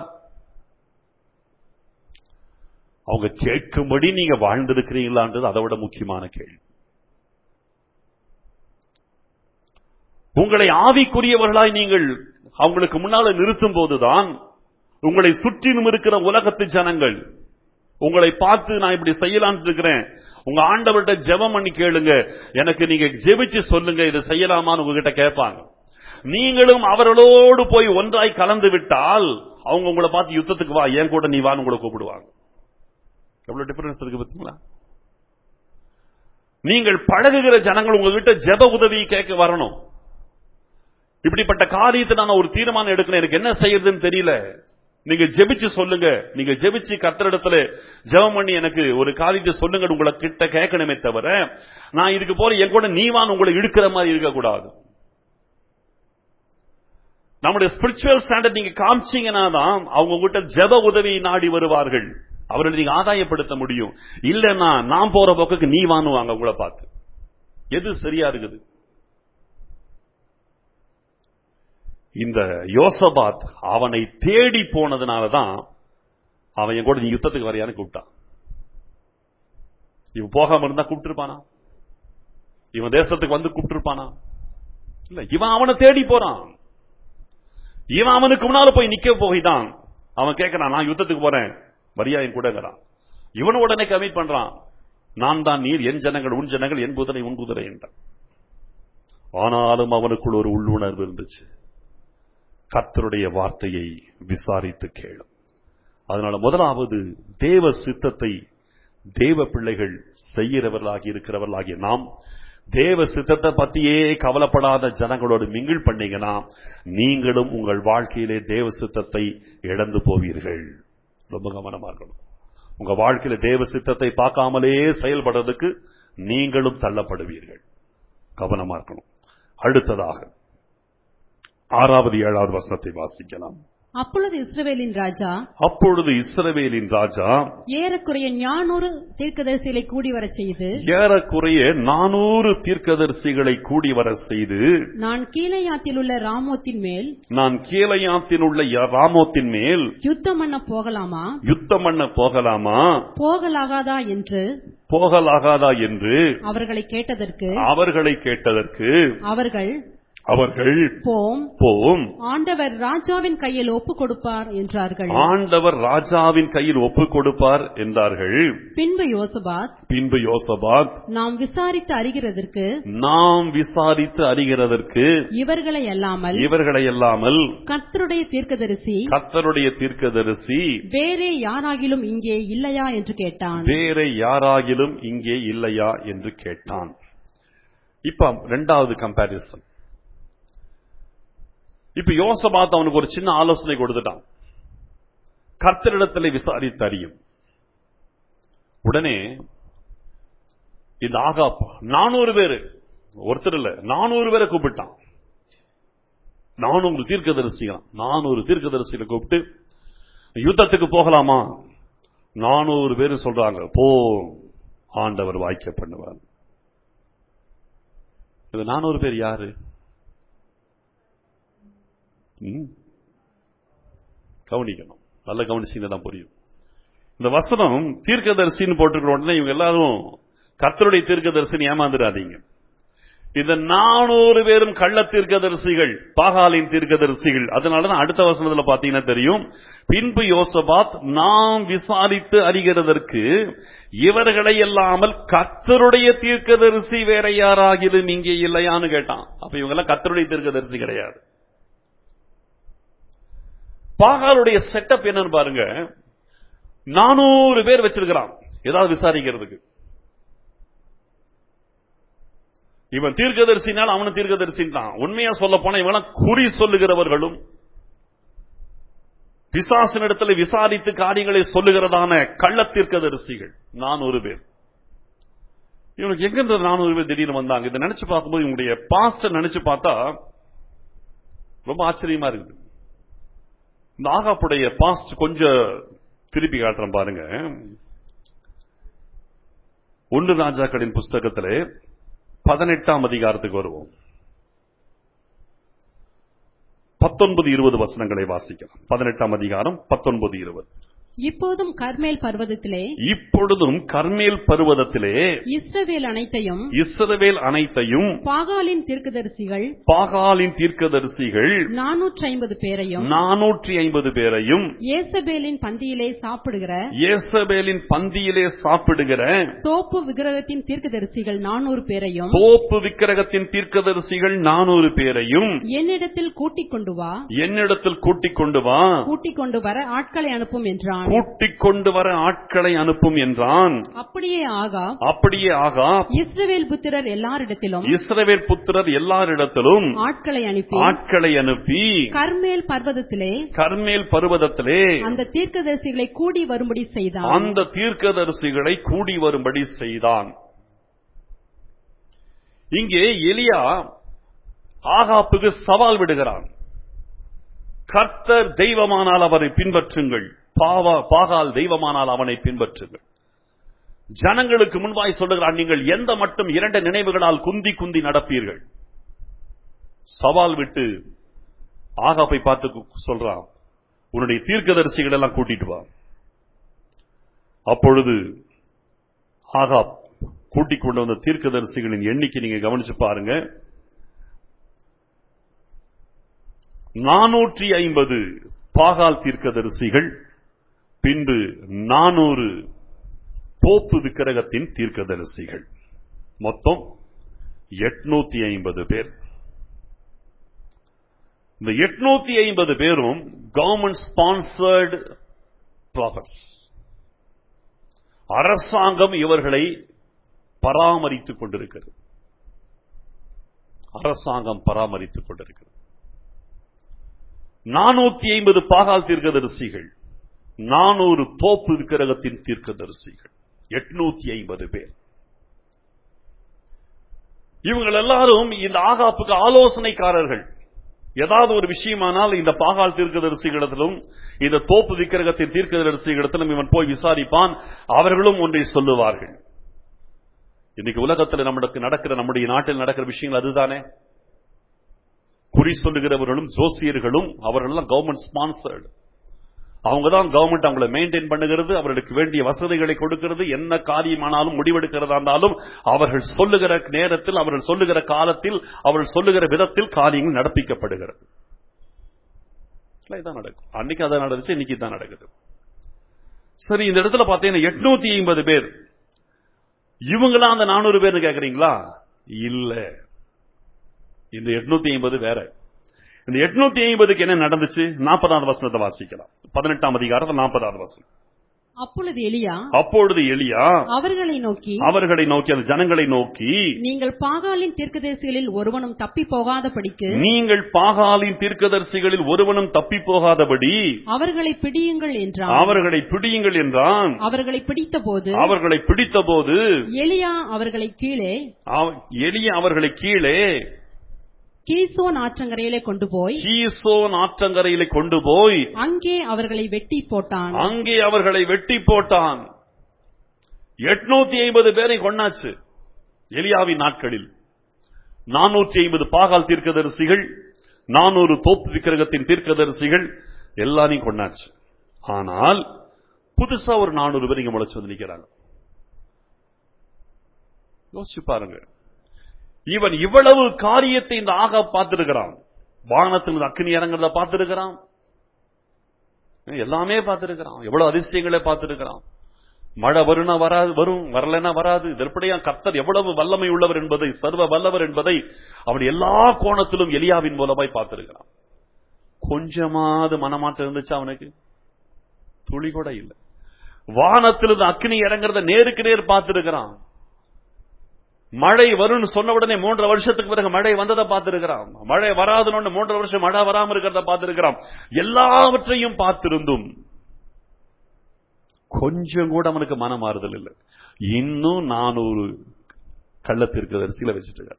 அவங்க கேட்கும்படி நீங்க வாழ்ந்திருக்கிறீங்களான்றது அதை விட முக்கியமான கேள்வி உங்களை ஆவிக்குரியவர்களாய் நீங்கள் அவங்களுக்கு முன்னால நிறுத்தும் போதுதான் உங்களை சுற்றிலும் இருக்கிற உலகத்து ஜனங்கள் உங்களை பார்த்து நான் இப்படி செய்யலாம்னு இருக்கிறேன் உங்க ஆண்டவர்கிட்ட ஜெபம் பண்ணி கேளுங்க எனக்கு நீங்க ஜெபிச்சு சொல்லுங்க இதை செய்யலாமான்னு உங்ககிட்ட கேட்பாங்க நீங்களும் அவர்களோடு போய் ஒன்றாய் கலந்து விட்டால் அவங்க உங்களை பார்த்து யுத்தத்துக்கு வா என் கூட நீ வான்னு உங்களை கூப்பிடுவாங்க எவ்வளவு டிஃபரன்ஸ் இருக்கு பார்த்தீங்களா நீங்கள் பழகுகிற ஜனங்கள் உங்ககிட்ட ஜெப உதவி கேட்க வரணும் இப்படிப்பட்ட காரியத்தை நான் ஒரு தீர்மானம் எடுக்கணும் எனக்கு என்ன செய்யறதுன்னு தெரியல நீங்க ஜெபிச்சு சொல்லுங்க நீங்க ஜெபிச்சு கத்திரிடத்துல ஜெபம் பண்ணி எனக்கு ஒரு காரியத்தை சொல்லுங்க உங்களை கிட்ட கேட்கணுமே தவிர நான் இதுக்கு போல என் கூட நீவான் உங்களை இழுக்கிற மாதிரி இருக்கக்கூடாது நம்முடைய ஸ்பிரிச்சுவல் ஸ்டாண்டர்ட் நீங்க காமிச்சீங்கன்னா தான் அவங்க உங்ககிட்ட ஜெப உதவி நாடி வருவார்கள் அவர்களை நீங்க ஆதாயப்படுத்த முடியும் இல்லைன்னா நான் போற பக்கத்துக்கு நீ வாங்குவாங்க உங்களை பார்த்து எது சரியா இருக்குது இந்த யோசபாத் அவனை தேடி போனதுனாலதான் அவன் என் கூட நீ யுத்தத்துக்கு வரையான்னு கூப்பிட்டான் இவன் போகாம இருந்தா கூப்பிட்டுருப்பானா இவன் தேசத்துக்கு வந்து கூப்பிட்டுருப்பானா இல்ல இவன் அவனை தேடி போறான் இவன் அவனுக்கு முன்னால போய் நிக்க போய்தான் அவன் கேட்கறான் நான் யுத்தத்துக்கு போறேன் வரியா என் கூடங்கிறான் இவன் உடனே கமிட் பண்றான் நான் தான் நீர் என் ஜனங்கள் உன் ஜனங்கள் என் குதிரை உன் குதிரை என்றான் ஆனாலும் அவனுக்குள் ஒரு உள்ளுணர்வு இருந்துச்சு கர்த்தருடைய வார்த்தையை விசாரித்து கேளும் அதனால முதலாவது தேவ சித்தத்தை தேவ பிள்ளைகள் செய்கிறவர்களாகி இருக்கிறவர்களாகிய நாம் தேவ சித்தத்தை பத்தியே கவலைப்படாத ஜனங்களோடு மிங்கிள் பண்ணீங்கன்னா நீங்களும் உங்கள் வாழ்க்கையிலே தேவ சித்தத்தை இழந்து போவீர்கள் ரொம்ப கவனமா இருக்கணும் உங்க வாழ்க்கையில தேவ சித்தத்தை பார்க்காமலே செயல்படுறதுக்கு நீங்களும் தள்ளப்படுவீர்கள் கவனமா இருக்கணும் அடுத்ததாக ஆறாவது ஏழாவது வசனத்தை வாசிக்கலாம் அப்பொழுது இஸ்ரவேலின் ராஜா அப்பொழுது இஸ்ரவேலின் ராஜா ஏறக்குறைய ஞானூறு தீர்க்கதரிசிகளை கூடி வரச் செய்து ஏறக்குறைய நானூறு தீர்க்கதரிசிகளை கூடி வர செய்து நான் கீழையாத்தில் உள்ள ராமோத்தின் மேல் நான் கீழையாத்தில் உள்ள ய- ராமோத்தின் மேல் யுத்தம் பண்ண போகலாமா யுத்தம் பண்ண போகலாமா போகலாகாதா என்று போகலாகாதா என்று அவர்களை கேட்டதற்கு அவர்களை கேட்டதற்கு அவர்கள் அவர்கள் போம் போம் ஆண்டவர் ராஜாவின் கையில் ஒப்பு கொடுப்பார் என்றார்கள் ஆண்டவர் ராஜாவின் கையில் ஒப்புக் கொடுப்பார் என்றார்கள் பின்பு யோசபாத் பின்பு யோசபாத் நாம் விசாரித்து அறிகிறதற்கு நாம் விசாரித்து அறிகிறதற்கு இவர்களை அல்லாமல் இவர்களை அல்லாமல் கர்த்தருடைய தீர்க்கதரிசி கர்த்தருடைய தீர்க்கதரிசி வேறே யாராகிலும் இங்கே இல்லையா என்று கேட்டான் வேற யாராகிலும் இங்கே இல்லையா என்று கேட்டான் இப்ப ரெண்டாவது கம்பாரிசன் இப்ப யோசபாத் அவனுக்கு ஒரு சின்ன ஆலோசனை கொடுத்துட்டான் கர்த்தரிடத்தில் விசாரித்து அறியும் உடனே இந்த ஆகாப் நானூறு பேரு ஒருத்தர் இல்ல நானூறு பேரை கூப்பிட்டான் நானூறு தீர்க்கதரிசியா நானூறு தீர்க்கதரிசிகளை கூப்பிட்டு யுத்தத்துக்கு போகலாமா நானூறு பேர் சொல்றாங்க போ ஆண்டவர் வாய்க்க பண்ணுவார் இது நானூறு பேர் யாரு ம்? கவனிக்கணும் நல்ல கவனிச்சீங்கன்னா தான் புரியும் இந்த வசனம் தீர்க்கதரிசின்னு போட்டிருக்கிற உடனே இவங்க எல்லாரும் கர்த்தருடைய தீர்க்கதரிசின்னு ஏமாந்துடாதீங்க இந்த நானூறு பேரும் கள்ள தீர்க்கதரிசிகள் பாகாலின் தீர்க்கதரிசிகள் அதனாலதான் அடுத்த வசனத்துல பாத்தீங்கன்னா தெரியும் பின்பு யோசபாத் நாம் விசாரித்து அறிகிறதற்கு இவர்களை அல்லாமல் கர்த்தருடைய தீர்க்கதரிசி வேற யாராகிலும் இங்கே இல்லையான்னு கேட்டான் அப்ப இவங்க எல்லாம் கர்த்தருடைய தீர்க்கதரிசி கிடையாது பாகாலுடைய செட்டப் என்னன்னு பாருங்க நானூறு பேர் வச்சிருக்கிறான் ஏதாவது விசாரிக்கிறதுக்கு இவன் தீர்க்கதரிசினால் அவனும் தீர்க்கதரிசின் தான் உண்மையா சொல்ல போனா இவன் குறி சொல்லுகிறவர்களும் பிசாசினிடத்துல விசாரித்து காரியங்களை சொல்லுகிறதான கள்ள தீர்க்கதரிசிகள் நானூறு பேர் இவனுக்கு எங்க இந்த நானூறு பேர் திடீர்னு வந்தாங்க இதை நினைச்சு பார்க்கும்போது இவங்களுடைய பாஸ்ட நினைச்சு பார்த்தா ரொம்ப ஆச்சரியமா இருக்குது இந்த ஆகாப்புடைய பாஸ்ட் கொஞ்சம் திருப்பி காட்டுறேன் பாருங்க ஒன்று ராஜாக்களின் புஸ்தகத்திலே பதினெட்டாம் அதிகாரத்துக்கு வருவோம் பத்தொன்பது இருபது வசனங்களை வாசிக்கலாம் பதினெட்டாம் அதிகாரம் பத்தொன்பது இருபது இப்போதும் கர்மேல் பர்வதத்திலே இப்பொழுதும் கர்மேல் பருவதத்திலே இஸ்ரவேல் அனைத்தையும் இஸ்ரவேல் அனைத்தையும் பாகாலின் தீர்க்கதரிசிகள் பாகாலின் தீர்க்கதரிசிகள் நானூற்றி ஐம்பது பேரையும் நானூற்றி ஐம்பது பேரையும் ஏசபேலின் பந்தியிலே சாப்பிடுகிற ஏசபேலின் பந்தியிலே சாப்பிடுகிற தோப்பு விக்கிரகத்தின் தீர்க்கதரிசிகள் நானூறு பேரையும் தோப்பு விக்கிரகத்தின் தீர்க்கதரிசிகள் நானூறு பேரையும் என்னிடத்தில் கூட்டிக் கொண்டு வா என்னிடத்தில் கூட்டிக் கொண்டு வா கூட்டிக் கொண்டு வர ஆட்களை அனுப்பும் என்றான் கூட்டிக் கொண்டு வர ஆட்களை அனுப்பும் என்றான் அப்படியே ஆகா அப்படியே ஆகா இஸ்ரவேல் புத்திரர் எல்லாரிடத்திலும் இஸ்ரவேல் புத்திரர் எல்லாரிடத்திலும் ஆட்களை அனுப்பி ஆட்களை அனுப்பி கர்மேல் பர்வதத்திலே கர்மேல் பருவதத்திலே அந்த தீர்க்கதரிசிகளை கூடி வரும்படி செய்தான் அந்த தீர்க்கதரிசிகளை கூடி வரும்படி செய்தான் இங்கே எலியா ஆகாப்புக்கு சவால் விடுகிறான் கர்த்தர் தெய்வமானால் அவரை பின்பற்றுங்கள் பாவா பாகால் தெய்வமானால் அவனை பின்பற்றுங்கள் ஜனங்களுக்கு முன்பாய் சொல்லுகிறான் நீங்கள் எந்த மட்டும் இரண்டு நினைவுகளால் குந்தி குந்தி நடப்பீர்கள் சவால் விட்டு ஆகாப்பை பார்த்து கு- சொல்றான் உன்னுடைய தீர்க்கதரிசிகள் எல்லாம் கூட்டிட்டு வா அப்பொழுது ஆகாப் கூட்டிக் கொண்டு வந்த தீர்க்கதரிசிகளின் எண்ணிக்கை நீங்க கவனிச்சு பாருங்க நானூற்றி ஐம்பது பாகால் தீர்க்கதரிசிகள் பின்பு நானூறு தோப்பு விக்கிரகத்தின் தீர்க்கதரிசிகள் மொத்தம் எட்நூத்தி ஐம்பது பேர் இந்த எட்நூத்தி ஐம்பது பேரும் கவர்மெண்ட் ஸ்பான்சர்டு ப்ராஃபட்ஸ் அரசாங்கம் இவர்களை பராமரித்துக் கொண்டிருக்கிறது அரசாங்கம் பராமரித்துக் கொண்டிருக்கிறது நானூத்தி ஐம்பது பாகால் தீர்க்கதரிசிகள் நானூறு தோப்பு விக்கிரகத்தின் தீர்க்கதரிசிகள் எட்நூத்தி ஐம்பது பேர் இவங்கள் எல்லாரும் இந்த ஆகாப்புக்கு ஆலோசனைக்காரர்கள் ஏதாவது ஒரு விஷயமானால் இந்த பாகால் தீர்க்கதரிசிகளிடத்திலும் இந்த தோப்பு விக்கிரகத்தின் தீர்க்கதரிசிகளிடத்திலும் இவன் போய் விசாரிப்பான் அவர்களும் ஒன்றை சொல்லுவார்கள் இன்னைக்கு உலகத்தில் நம்மளுக்கு நடக்கிற நம்முடைய நாட்டில் நடக்கிற விஷயங்கள் அதுதானே குறி சொல்லுகிறவர்களும் ஜோசியர்களும் அவர்களெல்லாம் கவர்மெண்ட் ஸ்பான்சர்டு அவங்க தான் கவர்மெண்ட் அவங்களை மெயின்டைன் பண்ணுகிறது அவர்களுக்கு வேண்டிய வசதிகளை கொடுக்கிறது என்ன காரியமானாலும் முடிவெடுக்கிறதா இருந்தாலும் அவர்கள் சொல்லுகிற நேரத்தில் அவர்கள் சொல்லுகிற காலத்தில் அவர்கள் சொல்லுகிற விதத்தில் காரியங்கள் நடப்பிக்கப்படுகிறது இல்ல, இதான் நடக்கும் அன்னைக்கு அதான் நடந்துச்சு இன்னைக்கு தான் நடக்குது சரி இந்த இடத்துல பார்த்தீங்கன்னா எட்நூத்தி ஐம்பது பேர் இவங்களா அந்த நானூறு பேர்னு கேக்குறீங்களா இல்ல இந்த எட்நூத்தி ஐம்பது வேற இந்த எட்நூத்தி ஐம்பதுக்கு என்ன நடந்துச்சு நாற்பதாவது வசனத்தை வாசிக்கலாம் பதினெட்டாம் அதிகாரத்தில் நாற்பதாவது வசனம் அப்பொழுது எலியா அப்பொழுது எலியா அவர்களை நோக்கி அவர்களை நோக்கி அந்த ஜனங்களை நோக்கி நீங்கள் பாகாலின் தீர்க்கதரிசிகளில் ஒருவனும் தப்பி போகாதபடிக்கு நீங்கள் பாகாலின் தீர்க்கதரிசிகளில் ஒருவனும் தப்பி போகாதபடி அவர்களை பிடியுங்கள் என்றான் அவர்களை பிடியுங்கள் என்றான் அவர்களை பிடித்தபோது அவர்களை பிடித்தபோது எலியா அவர்களை கீழே அவ- எலியா அவர்களை கீழே கீசோன் ஆற்றங்கரையிலே கொண்டு போய் கீசோன் ஆற்றங்கரையில கொண்டு போய் அங்கே அவர்களை வெட்டி போட்டான் அங்கே அவர்களை வெட்டி போட்டான் எட்நூத்தி ஐம்பது பேரை கொண்டாச்சு எலியாவின் நாட்களில் நானூற்றி ஐம்பது பாகால் தீர்க்கதரிசிகள் நானூறு தோப்பு விக்கிரகத்தின் தீர்க்கதரிசிகள் எல்லாரையும் கொண்டாச்சு ஆனால் புதுசா ஒரு நானூறு பேர் இங்க முளைச்சு வந்து நிக்கிறாங்க யோசிச்சு பாருங்க இவன் இவ்வளவு காரியத்தை இந்த ஆகா பார்த்திருக்கிறான் வானத்தில் அக்னி இறங்குறத பார்த்திருக்கிறான் எல்லாமே பார்த்திருக்கிறான் எவ்வளவு அதிசயங்களை பார்த்திருக்கிறான் மழை வரும்னா வராது வரும் வரலன்னா வராது இதற்படியா கர்த்தர் எவ்வளவு வல்லமை உள்ளவர் என்பதை சர்வ வல்லவர் என்பதை அவன் எல்லா கோணத்திலும் எலியாவின் மூலமாய் பார்த்திருக்கிறான் கொஞ்சமாவது மனமாற்றம் இருந்துச்சு அவனுக்கு துளி கூட இல்லை வானத்திலிருந்து அக்னி இறங்குறத நேருக்கு நேர் பார்த்திருக்கிறான் மழை வரும்னு சொன்ன உடனே மூன்றரை வருஷத்துக்கு பிறகு மழை வந்ததை பார்த்திருக்கிறான் மழை வராதுன்னு மூன்றரை வருஷம் மழை வராம இருக்கிறத பார்த்திருக்கிறான் எல்லாவற்றையும் பார்த்திருந்தும் கொஞ்சம் கூட அவனுக்கு மன மாறுதல் இல்லை இன்னும் நானூறு கள்ளத்திற்கு வரிசையில வச்சுட்டு இருக்கார்.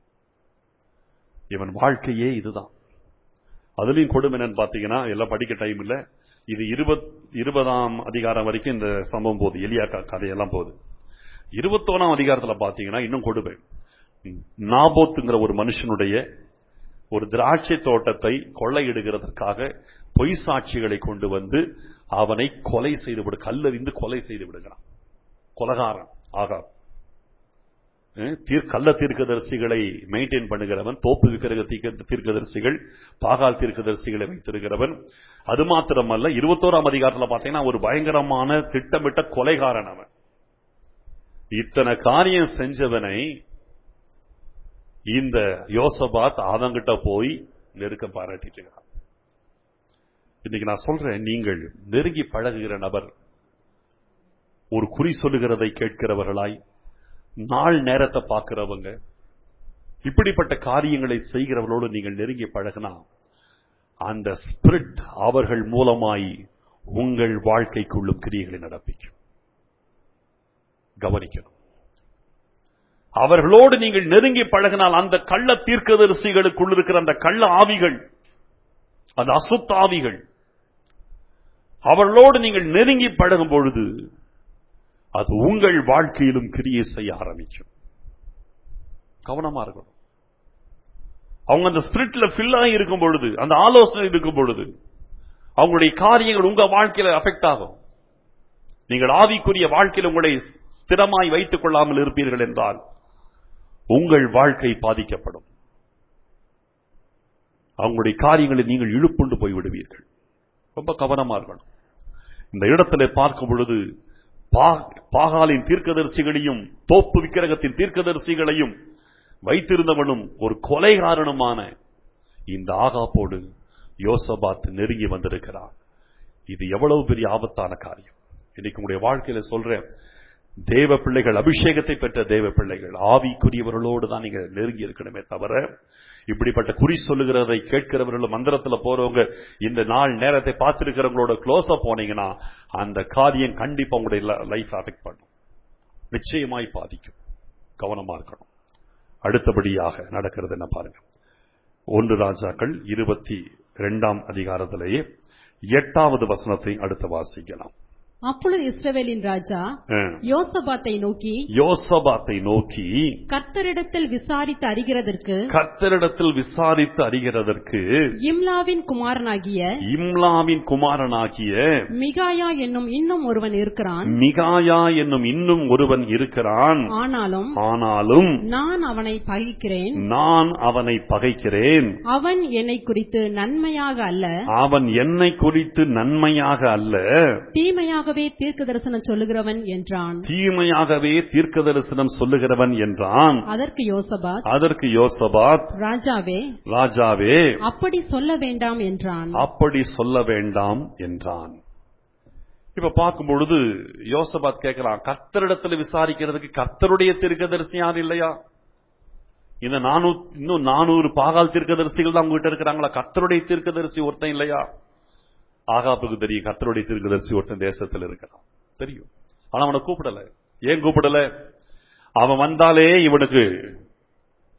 இவன் வாழ்க்கையே இதுதான் அதுலயும் கொடுமை என்னன்னு பாத்தீங்கன்னா எல்லாம் படிக்க டைம் இல்ல இது இருபத் இருபதாம் அதிகாரம் வரைக்கும் இந்த சம்பவம் போகுது எலியா க- கதையெல்லாம் போகுது இருபத்தோராம் அதிகாரத்துல பாத்தீங்கன்னா இன்னும் கொடுமை நாபோத்துங்கிற ஒரு மனுஷனுடைய ஒரு திராட்சை தோட்டத்தை கொள்ளையிடுகிறதற்காக பொய் சாட்சிகளை கொண்டு வந்து அவனை கொலை செய்து விடு கல்லறிந்து கொலை செய்து விடுகிறான் கொலகாரன் ஆகா அஹ் தீர் கள்ள தீர்க்கதரிசிகளை மெயின்டைன் பண்ணுகிறவன் தோப்பு விக்கிரக தீர்க்க- தீர்க்கதரிசிகள் பாகால் தீர்க்கதரிசிகளை வைத்திருக்கிறவன் அது மாத்திரமல்ல இருபத்தோராம் அதிகாரத்துல பாத்தீங்கன்னா ஒரு பயங்கரமான திட்டமிட்ட கொலைகாரன் அவன் இத்தனை காரியம் செஞ்சவனை இந்த யோசபாத் அவங்கிட்ட போய் நெருக்க பாராட்டிட்டு இருக்கிறான். இன்னைக்கு நான் சொல்றேன் நீங்கள் நெருங்கி பழகுகிற நபர் ஒரு குறி சொல்லுகிறதை கேட்கிறவர்களாய் நாள் நேரத்தை பார்க்கிறவங்க இப்படிப்பட்ட காரியங்களை செய்கிறவர்களோடு நீங்கள் நெருங்கி பழகினா அந்த ஸ்பிரிட் அவர்கள் மூலமாய் உங்கள் வாழ்க்கைக்குள்ளும் கிரியைகளை நடப்பிக்கும் கவனிக்கணும் அவர்களோடு நீங்கள் நெருங்கி பழகினால் அந்த கள்ள தீர்க்கதரிசிகளுக்குள் இருக்கிற அந்த கள்ள ஆவிகள் அந்த அசுத்த ஆவிகள் அவர்களோடு நீங்கள் நெருங்கி பழகும் பொழுது அது உங்கள் வாழ்க்கையிலும் கிரியை செய்ய ஆரம்பிக்கும் கவனமா இருக்கணும் அவங்க அந்த ஸ்பிரிட்ல ஃபில் ஆகி இருக்கும் பொழுது அந்த ஆலோசனை இருக்கும் பொழுது அவங்களுடைய காரியங்கள் உங்க வாழ்க்கையில அஃபெக்ட் ஆகும் நீங்கள் ஆவிக்குரிய வாழ்க்கையில் உங்களை ஸ்திரமாய் வைத்துக் கொள்ளாமல் இருப்பீர்கள் என்றால் உங்கள் வாழ்க்கை பாதிக்கப்படும் அவங்களுடைய காரியங்களை நீங்கள் இழுப்புண்டு போய் விடுவீர்கள் ரொம்ப கவனமா இருக்கணும் இந்த இடத்துல பார்க்கும் பொழுது பா- பாகாலின் தீர்க்கதரிசிகளையும் தோப்பு விக்கிரகத்தின் தீர்க்கதரிசிகளையும் வைத்திருந்தவனும் ஒரு கொலைகாரனுமான இந்த ஆகாப்போடு யோசபாத் நெருங்கி வந்திருக்கிறான் இது எவ்வளவு பெரிய ஆபத்தான காரியம் இன்னைக்கு உங்களுடைய வாழ்க்கையில சொல்றேன் தேவ பிள்ளைகள் அபிஷேகத்தை பெற்ற தேவ பிள்ளைகள் ஆவிக்குரியவர்களோடு தான் நீங்க நெருங்கி இருக்கணுமே தவிர இப்படிப்பட்ட குறி சொல்லுகிறதை கேட்கிறவர்கள் மந்திரத்துல போறவங்க இந்த நாள் நேரத்தை பார்த்திருக்கிறவங்களோட க்ளோஸா போனீங்கன்னா அந்த காரியம் கண்டிப்பா உங்களுடைய லைஃப் அஃபெக்ட் பண்ணும் நிச்சயமாய் பாதிக்கும் கவனமா இருக்கணும் அடுத்தபடியாக நடக்கிறது என்ன பாருங்க ஒன்று ராஜாக்கள் இருபத்தி இரண்டாம் அதிகாரத்திலேயே எட்டாவது வசனத்தை அடுத்து வாசிக்கலாம் அப்பொழுது இஸ்ரவேலின் ராஜா அஹ். யோசபாத்தை நோக்கி யோசபாத்தை நோக்கி கர்த்தரிடத்தில் விசாரித்து அறிகிறதற்கு கர்த்தரிடத்தில் விசாரித்து அறிகிறதற்கு இம்லாவின் குமாரனாகிய இம்லாவின் குமாரனாகிய மிகாயா என்னும் இன்னும் ஒருவன் இருக்கிறான் மிகாயா என்னும் இன்னும் ஒருவன் இருக்கிறான் ஆனாலும் ஆனாலும் நான் அவனை பகைக்கிறேன் நான் அவனை பகைக்கிறேன் அவன் என்னை குறித்து நன்மையாக அல்ல அவன் என்னை குறித்து நன்மையாக அல்ல தீமையாகவே தீர்க்க தரிசனம் சொல்லுகிறவன் என்றான் தீமையாகவே தீர்க்க தரிசனம் சொல்லுகிறவன் என்றான் அதற்கு யோசபாத் அதற்கு யோசபாத் ராஜாவே ராஜாவே அப்படி சொல்ல வேண்டாம் என்றான் அப்படி சொல்ல வேண்டாம் என்றான் இப்ப பார்க்கும் பொழுது யோசபாத் கேட்கலாம் கர்த்தரிடத்துல விசாரிக்கிறதுக்கு கர்த்தருடைய தீர்க்கதரிசி யார் இல்லையா இந்த நானூறு இன்னும் நானூறு பாகால் தீர்க்கதரிசிகள் தான் உங்ககிட்ட இருக்கிறாங்களா கர்த்தருடைய தீர்க்கதரிசி ஒருத்தன் இல்லையா ஆகாப்புக்கு தெரியும் கர்த்தருடைய தீர்க்கதரிசி ஒருத்தன் தேசத்தில் இருக்கிறான் தெரியும் ஆனா அவனை கூப்பிடல ஏன் கூப்பிடல அவன் வந்தாலே இவனுக்கு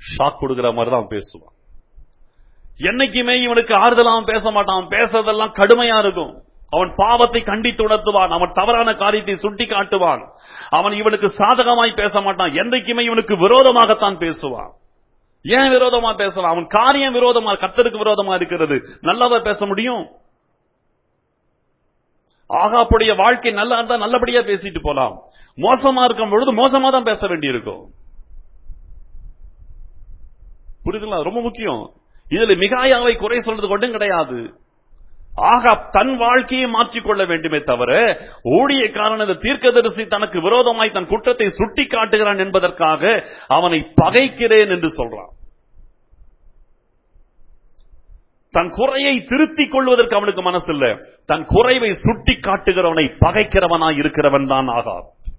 ஷாக் கொடுக்கிற மாதிரி தான் அவன் பேசுவான் என்னைக்குமே இவனுக்கு ஆறுதலா அவன் பேச மாட்டான் அவன் பேசுறதெல்லாம் கடுமையா இருக்கும் அவன் பாவத்தை கண்டித்து உணர்த்துவான் அவன் தவறான காரியத்தை சுட்டி காட்டுவான் அவன் இவனுக்கு சாதகமாய் பேச மாட்டான் என்றைக்குமே இவனுக்கு விரோதமாகத்தான் பேசுவான் ஏன் விரோதமா பேசலாம் அவன் காரியம் விரோதமா கர்த்தருக்கு விரோதமா இருக்கிறது நல்லவா பேச முடியும் ஆகாப்புடைய வாழ்க்கை நல்லா இருந்தா நல்லபடியா பேசிட்டு போலாம் மோசமா இருக்கும் பொழுது மோசமா தான் பேச வேண்டியிருக்கும் புரியுதுங்களா ரொம்ப முக்கியம் இதுல மிகாயாவை குறை சொல்றது கொண்டும் கிடையாது ஆகா தன் வாழ்க்கையை மாற்றிக்கொள்ள வேண்டுமே தவிர ஊழியக்காரன் இந்த தீர்க்கதரிசி தனக்கு விரோதமாய் தன் குற்றத்தை சுட்டி காட்டுகிறான் என்பதற்காக அவனை பகைக்கிறேன் என்று சொல்றான் தன் குறையை திருத்திக் கொள்வதற்கு அவனுக்கு மனசு இல்ல தன் குறைவை சுட்டி காட்டுகிறவனை பகைக்கிறவனாய் இருக்கிறவன் தான் ஆகா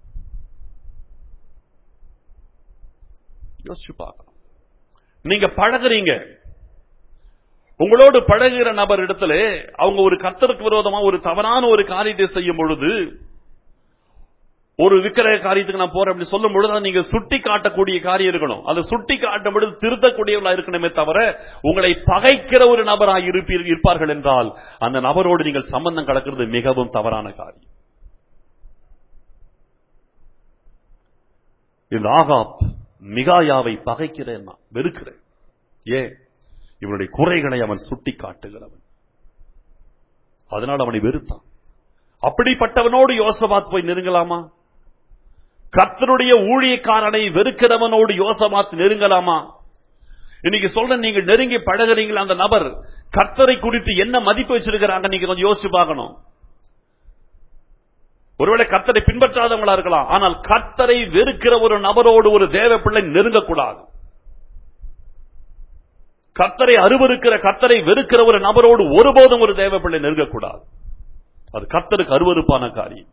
யோசிச்சு பார்க்கணும் நீங்க பழகுறீங்க உங்களோடு பழகுகிற நபர் இடத்துல அவங்க ஒரு கர்த்தருக்கு விரோதமா ஒரு தவறான ஒரு காரியத்தை செய்யும் பொழுது ஒரு விக்கிரக காரியத்துக்கு நான் போறேன் அப்படி சொல்லும் பொழுது அதை நீங்க சுட்டி காட்டக்கூடிய காரியம் இருக்கணும் அதை சுட்டி காட்டும் பொழுது திருத்தக்கூடியவர்களா இருக்கணுமே தவிர உங்களை பகைக்கிற ஒரு நபராக இருப்பீர் இருப்பார்கள் என்றால் அந்த நபரோடு நீங்கள் சம்பந்தம் கலக்கிறது மிகவும் தவறான காரியம் இந்த ஆகாப் மிகாயாவை பகைக்கிறேன் நான் வெறுக்கிறேன் ஏன் இவனுடைய குறைகளை அவன் சுட்டி காட்டுகிறவன் அதனால் அவனை வெறுத்தான் அப்படிப்பட்டவனோடு யோசபாத் போய் நெருங்கலாமா கர்த்தருடைய ஊழியக்காரனை வெறுக்கிறவனோடு யோசபாத் நெருங்கலாமா இன்னைக்கு சொல்றேன் நீங்க நெருங்கி பழகுறீங்களா அந்த நபர் கர்த்தரை குறித்து என்ன மதிப்பு வச்சிருக்கிறாங்க நீங்க கொஞ்சம் யோசிச்சு பார்க்கணும் ஒருவேளை கர்த்தரை பின்பற்றாதவங்களா இருக்கலாம் ஆனால் கர்த்தரை வெறுக்கிற ஒரு நபரோடு ஒரு தேவ பிள்ளை நெருங்கக்கூடாது கர்த்தரை அருவருக்கிற கர்த்தரை வெறுக்கிற ஒரு நபரோடு ஒருபோதும் ஒரு தேவ பிள்ளை நெருங்கக்கூடாது அது கர்த்தருக்கு அருவருப்பான காரியம்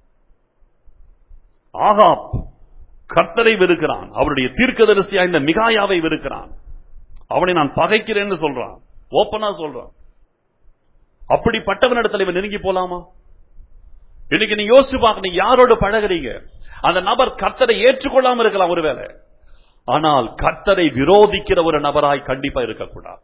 ஆகாப் கர்த்தரை வெறுக்கிறான் அவருடைய தீர்க்கதரிசியா இந்த மிகாயாவை வெறுக்கிறான் அவனை நான் பகைக்கிறேன்னு சொல்றான் ஓப்பனா சொல்றான் அப்படிப்பட்டவனிடத்தில் இவன் நெருங்கி போலாமா இன்னைக்கு நீங்க யோசிச்சு பார்க்கணும் யாரோடு பழகுறீங்க அந்த நபர் கர்த்தரை ஏற்றுக்கொள்ளாம இருக்கலாம் ஒருவேளை ஆனால் கர்த்தரை விரோதிக்கிற ஒரு நபராய் கண்டிப்பா இருக்கக்கூடாது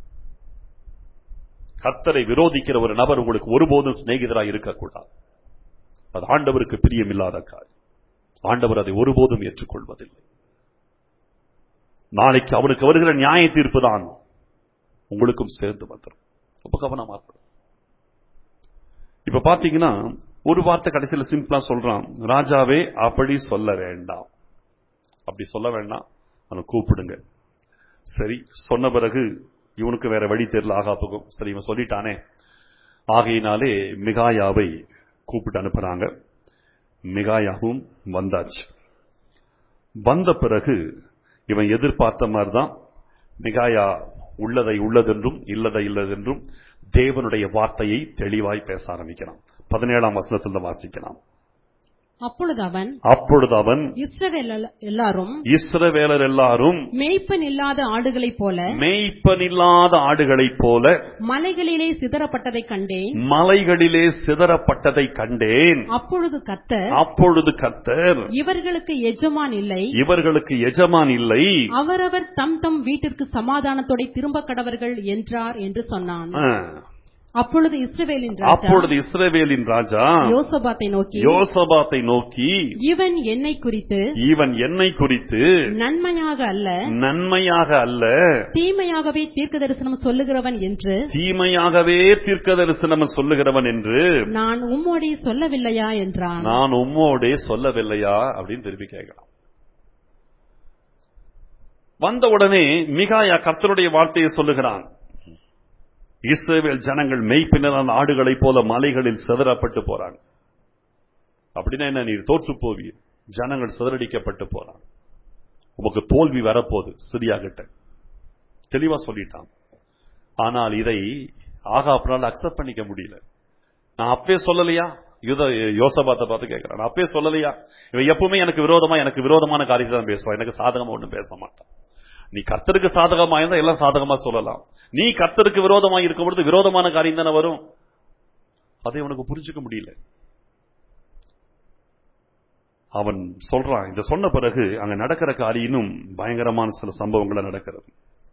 கர்த்தரை விரோதிக்கிற ஒரு நபர் உங்களுக்கு ஒருபோதும் சிநேகிதராய் இருக்கக்கூடாது அது ஆண்டவருக்கு பிரியமில்லாத காரியம் ஆண்டவர் அதை ஒருபோதும் ஏற்றுக்கொள்வதில்லை நாளைக்கு அவனுக்கு வருகிற நியாய தீர்ப்பு தான் உங்களுக்கும் சேர்ந்து வந்துடும் ரொம்ப கவனமா இருக்கணும் இப்ப பாத்தீங்கன்னா ஒரு வார்த்தை கடைசியில சிம்பிளா சொல்றான் ராஜாவே அப்படி சொல்ல வேண்டாம் அப்படி சொல்ல வேண்டாம் அவனை கூப்பிடுங்க சரி சொன்ன பிறகு இவனுக்கு வேற வழி தெரியல ஆகாப்புக்கும் சரி இவன் சொல்லிட்டானே ஆகையினாலே மிகாயாவை கூப்பிட்டு அனுப்புறாங்க மிகாயாவும் வந்தாச்சு வந்த பிறகு இவன் எதிர்பார்த்த மாதிரி தான் மிகாயா உள்ளதை உள்ளதென்றும் இல்லதை இல்லதென்றும் தேவனுடைய வார்த்தையை தெளிவாய் பேச ஆரம்பிக்கிறான் பதினேழாம் வசனத்தில் வாசிக்கலாம் அப்பொழுது அவன் அப்பொழுது அவன் இஸ்ரவேல் எல்லாரும் இஸ்ரவேலர் எல்லாரும் மேய்ப்பன் இல்லாத ஆடுகளைப் போல மேய்ப்பனில்லாத ஆடுகளைப் போல மலைகளிலே சிதறப்பட்டதைக் கண்டேன் மலைகளிலே சிதறப்பட்டதை கண்டேன் அப்பொழுது கர்த்தர் அப்பொழுது கர்த்தர் இவர்களுக்கு எஜமான் இல்லை இவர்களுக்கு எஜமான் இல்லை அவரவர் தம் தம் வீட்டிற்கு சமாதானத்தோட திரும்ப கடவர்கள் என்றார் என்று சொன்னான் ஆ. அப்பொழுது இஸ்ரவேலின் ராஜா அப்பொழுது இஸ்ரவேலின் ராஜா யோசபாத்தை நோக்கி யோசபாத்தை நோக்கி இவன் என்னை குறித்து இவன் என்னை குறித்து நன்மையாக அல்ல நன்மையாக அல்ல தீமையாகவே தீர்க்க தரிசனம் சொல்லுகிறவன் என்று தீமையாகவே தீர்க்க தரிசனம் சொல்லுகிறவன் என்று நான் உம்மோடே சொல்லவில்லையா என்றான் நான் உம்மோடே சொல்லவில்லையா அப்படின்னு திருப்பி கேட்கிறான் வந்த உடனே மிகாயா கர்த்தருடைய வார்த்தையை சொல்லுகிறான் இஸ்ரேல் ஜனங்கள் மெய்ப்பினர் ஆடுகளைப் போல மலைகளில் சிதறப்பட்டு போறாங்க அப்படின்னா என்ன நீர் தோற்று போவீர் ஜனங்கள் சிதறடிக்கப்பட்டு போறாங்க உமக்கு தோல்வி வரப்போகுது சிரியா கிட்ட தெளிவா சொல்லிட்டான் ஆனால் இதை ஆகாப்னால அக்செப்ட் பண்ணிக்க முடியல நான் அப்பே சொல்லலையா யுத யோசபாத்தை பார்த்து கேட்கிறேன் நான் அப்பே சொல்லலையா இவன் எப்பவுமே எனக்கு விரோதமா எனக்கு விரோதமான காரியத்தை தான் பேசுவான் எனக்கு சாதகமா ஒண்ணும் பேச மாட்டான் நீ கர்த்தருக்கு சாதகமா இருந்தா எல்லாம் சாதகமா சொல்லலாம் நீ கர்த்தருக்கு விரோதமா இருக்கும் பொழுது விரோதமான காரியம் தானே வரும் அதை உனக்கு புரிஞ்சுக்க முடியல அவன் சொல்றான் இத சொன்ன பிறகு அங்க நடக்கிற காரியம் இன்னும் பயங்கரமான சில சம்பவங்கள் நடக்கிறது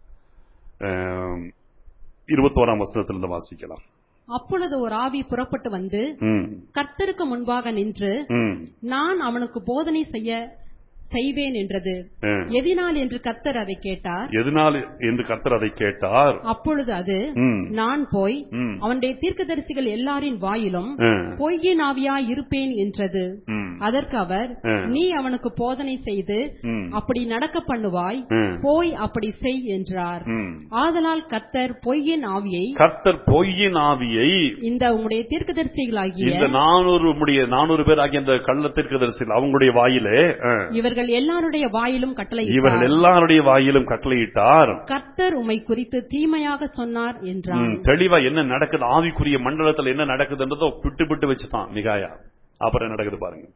அஹ், இருபத்தோராம் வசனத்திலிருந்து வாசிக்கலாம் அப்பொழுது ஒரு ஆவி புறப்பட்டு வந்து ம், கர்த்தருக்கு முன்பாக நின்று ம், நான் அவனுக்கு போதனை செய்ய செய்வேன் என்றது அஹ். எதினால் என்று கர்த்தர் அதை கேட்டார் எதனால் என்று கர்த்தர் அதை கேட்டார் அப்பொழுது அது ம், நான் போய் ம், அவனுடைய தீர்க்கதரிசிகள் எல்லாரின் வாயிலும் அஹ், பொய்யின் ஆவியா இருப்பேன் என்றது ம், அதற்கு அவர் அஹ். நீ அவனுக்கு போதனை செய்து ம், அப்படி நடக்க பண்ணுவாய் ம், போய் அப்படி செய் என்றார் ம். ஆதலால் கர்த்தர் பொய்யின் ஆவியை கர்த்தர் பொய்யின் ஆவியை இந்த உம்முடைய தீர்க்கதரிசிகளாகிய இந்த நானூறு உம்முடைய நானூறு பேர் ஆகிய இந்த கள்ளத்திற்கு தரிசிகள் அவங்களுடைய வாயிலே அஹ், இவர்கள் எல்லாருடைய வாயிலும் கட்டளை இவர்கள் எல்லாருடைய வாயிலும் கட்டளையிட்டார் கர்த்தர் உம்மை குறித்து தீமையாக சொன்னார் என்றான் ம், தெளிவா என்ன நடக்குது ஆவிக்குரிய மண்டலத்துல என்ன நடக்குதுன்றதோ விட்டு விட்டு வச்சுட்டான் மிகாயா அப்புறம் என்ன நடக்குது பாருங்க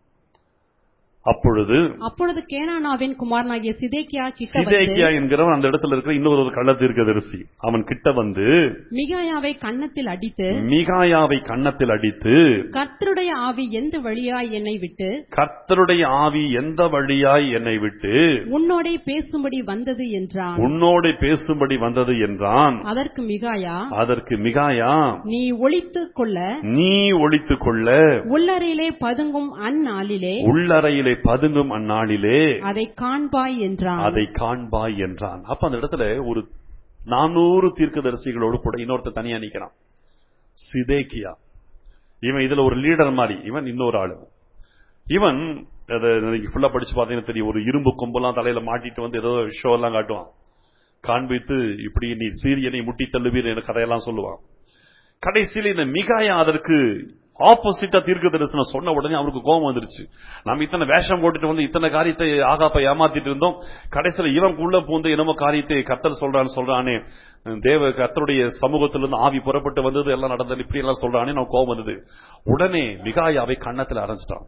அப்பொழுது அப்பொழுது கேனானாவின் குமாரனாகிய சிதேக்கியா கிட்ட வந்து சிதேக்கியா என்கிறவன் அந்த இடத்துல இருக்கிற இன்னொரு ஒரு கள்ளத்தீர்க்கதரிசி அவன் கிட்ட வந்து மிகாயாவை கன்னத்தில் அடித்து மிகாயாவை கன்னத்தில் அடித்து கர்த்தருடைய ஆவி எந்த வழியாய் என்னை விட்டு கர்த்தருடைய ஆவி எந்த வழியாய் என்னை விட்டு உன்னோடே பேசும்படி வந்தது என்றான் உன்னோடு பேசும்படி வந்தது என்றான் அதற்கு மிகாயா அதற்கு மிகாயா நீ ஒளித்துக் கொள்ள நீ ஒழித்துக் கொள்ள உள்ளறையிலே பதுங்கும் அந்நாளிலே உள்ளறையிலே பதுங்கும் அந்நாளிலே அதை காண்பாய் என்றான் அதை காண்பாய் என்றான் அப்ப அந்த இடத்துல ஒரு நானூறு தீர்க்கதரிசிகளோடு கூட இன்னொருத்தர் தனியா நிக்கிறான் சிதேக்கியா இவன் இதுல ஒரு லீடர் மாதிரி இவன் இன்னொரு ஆளு இவன் அதை நீங்க ஃபுல்லா படிச்சு பார்த்தீங்கன்னா தெரியும் ஒரு இரும்பு கொம்பெல்லாம் தலையில மாட்டிட்டு வந்து ஏதோ ஷோ எல்லாம் காட்டுவான் காண்பித்து இப்படி நீ சீரியனை முட்டி தள்ளுவீர் என கதையெல்லாம் சொல்லுவான் கடைசியில் இந்த மிகாயா அதற்கு ஆப்போசிட்டா தீர்க்க தரிசனம் சொன்ன உடனே அவருக்கு கோபம் வந்துருச்சு நம்ம இத்தனை வேஷம் போட்டுட்டு வந்து இத்தனை காரியத்தை ஆகாப்ப ஏமாத்திட்டு இருந்தோம் கடைசியில இவனுக்குள்ள பூந்து என்னமோ காரியத்தை கத்தர் சொல்றான்னு சொல்றானே தேவ கத்தருடைய சமூகத்திலிருந்து ஆவி புறப்பட்டு வந்தது எல்லாம் நடந்தது இப்படி எல்லாம் சொல்றானே நம்ம கோபம் வந்தது உடனே மிகாயாவை கன்னத்தில் அரைஞ்சிட்டான்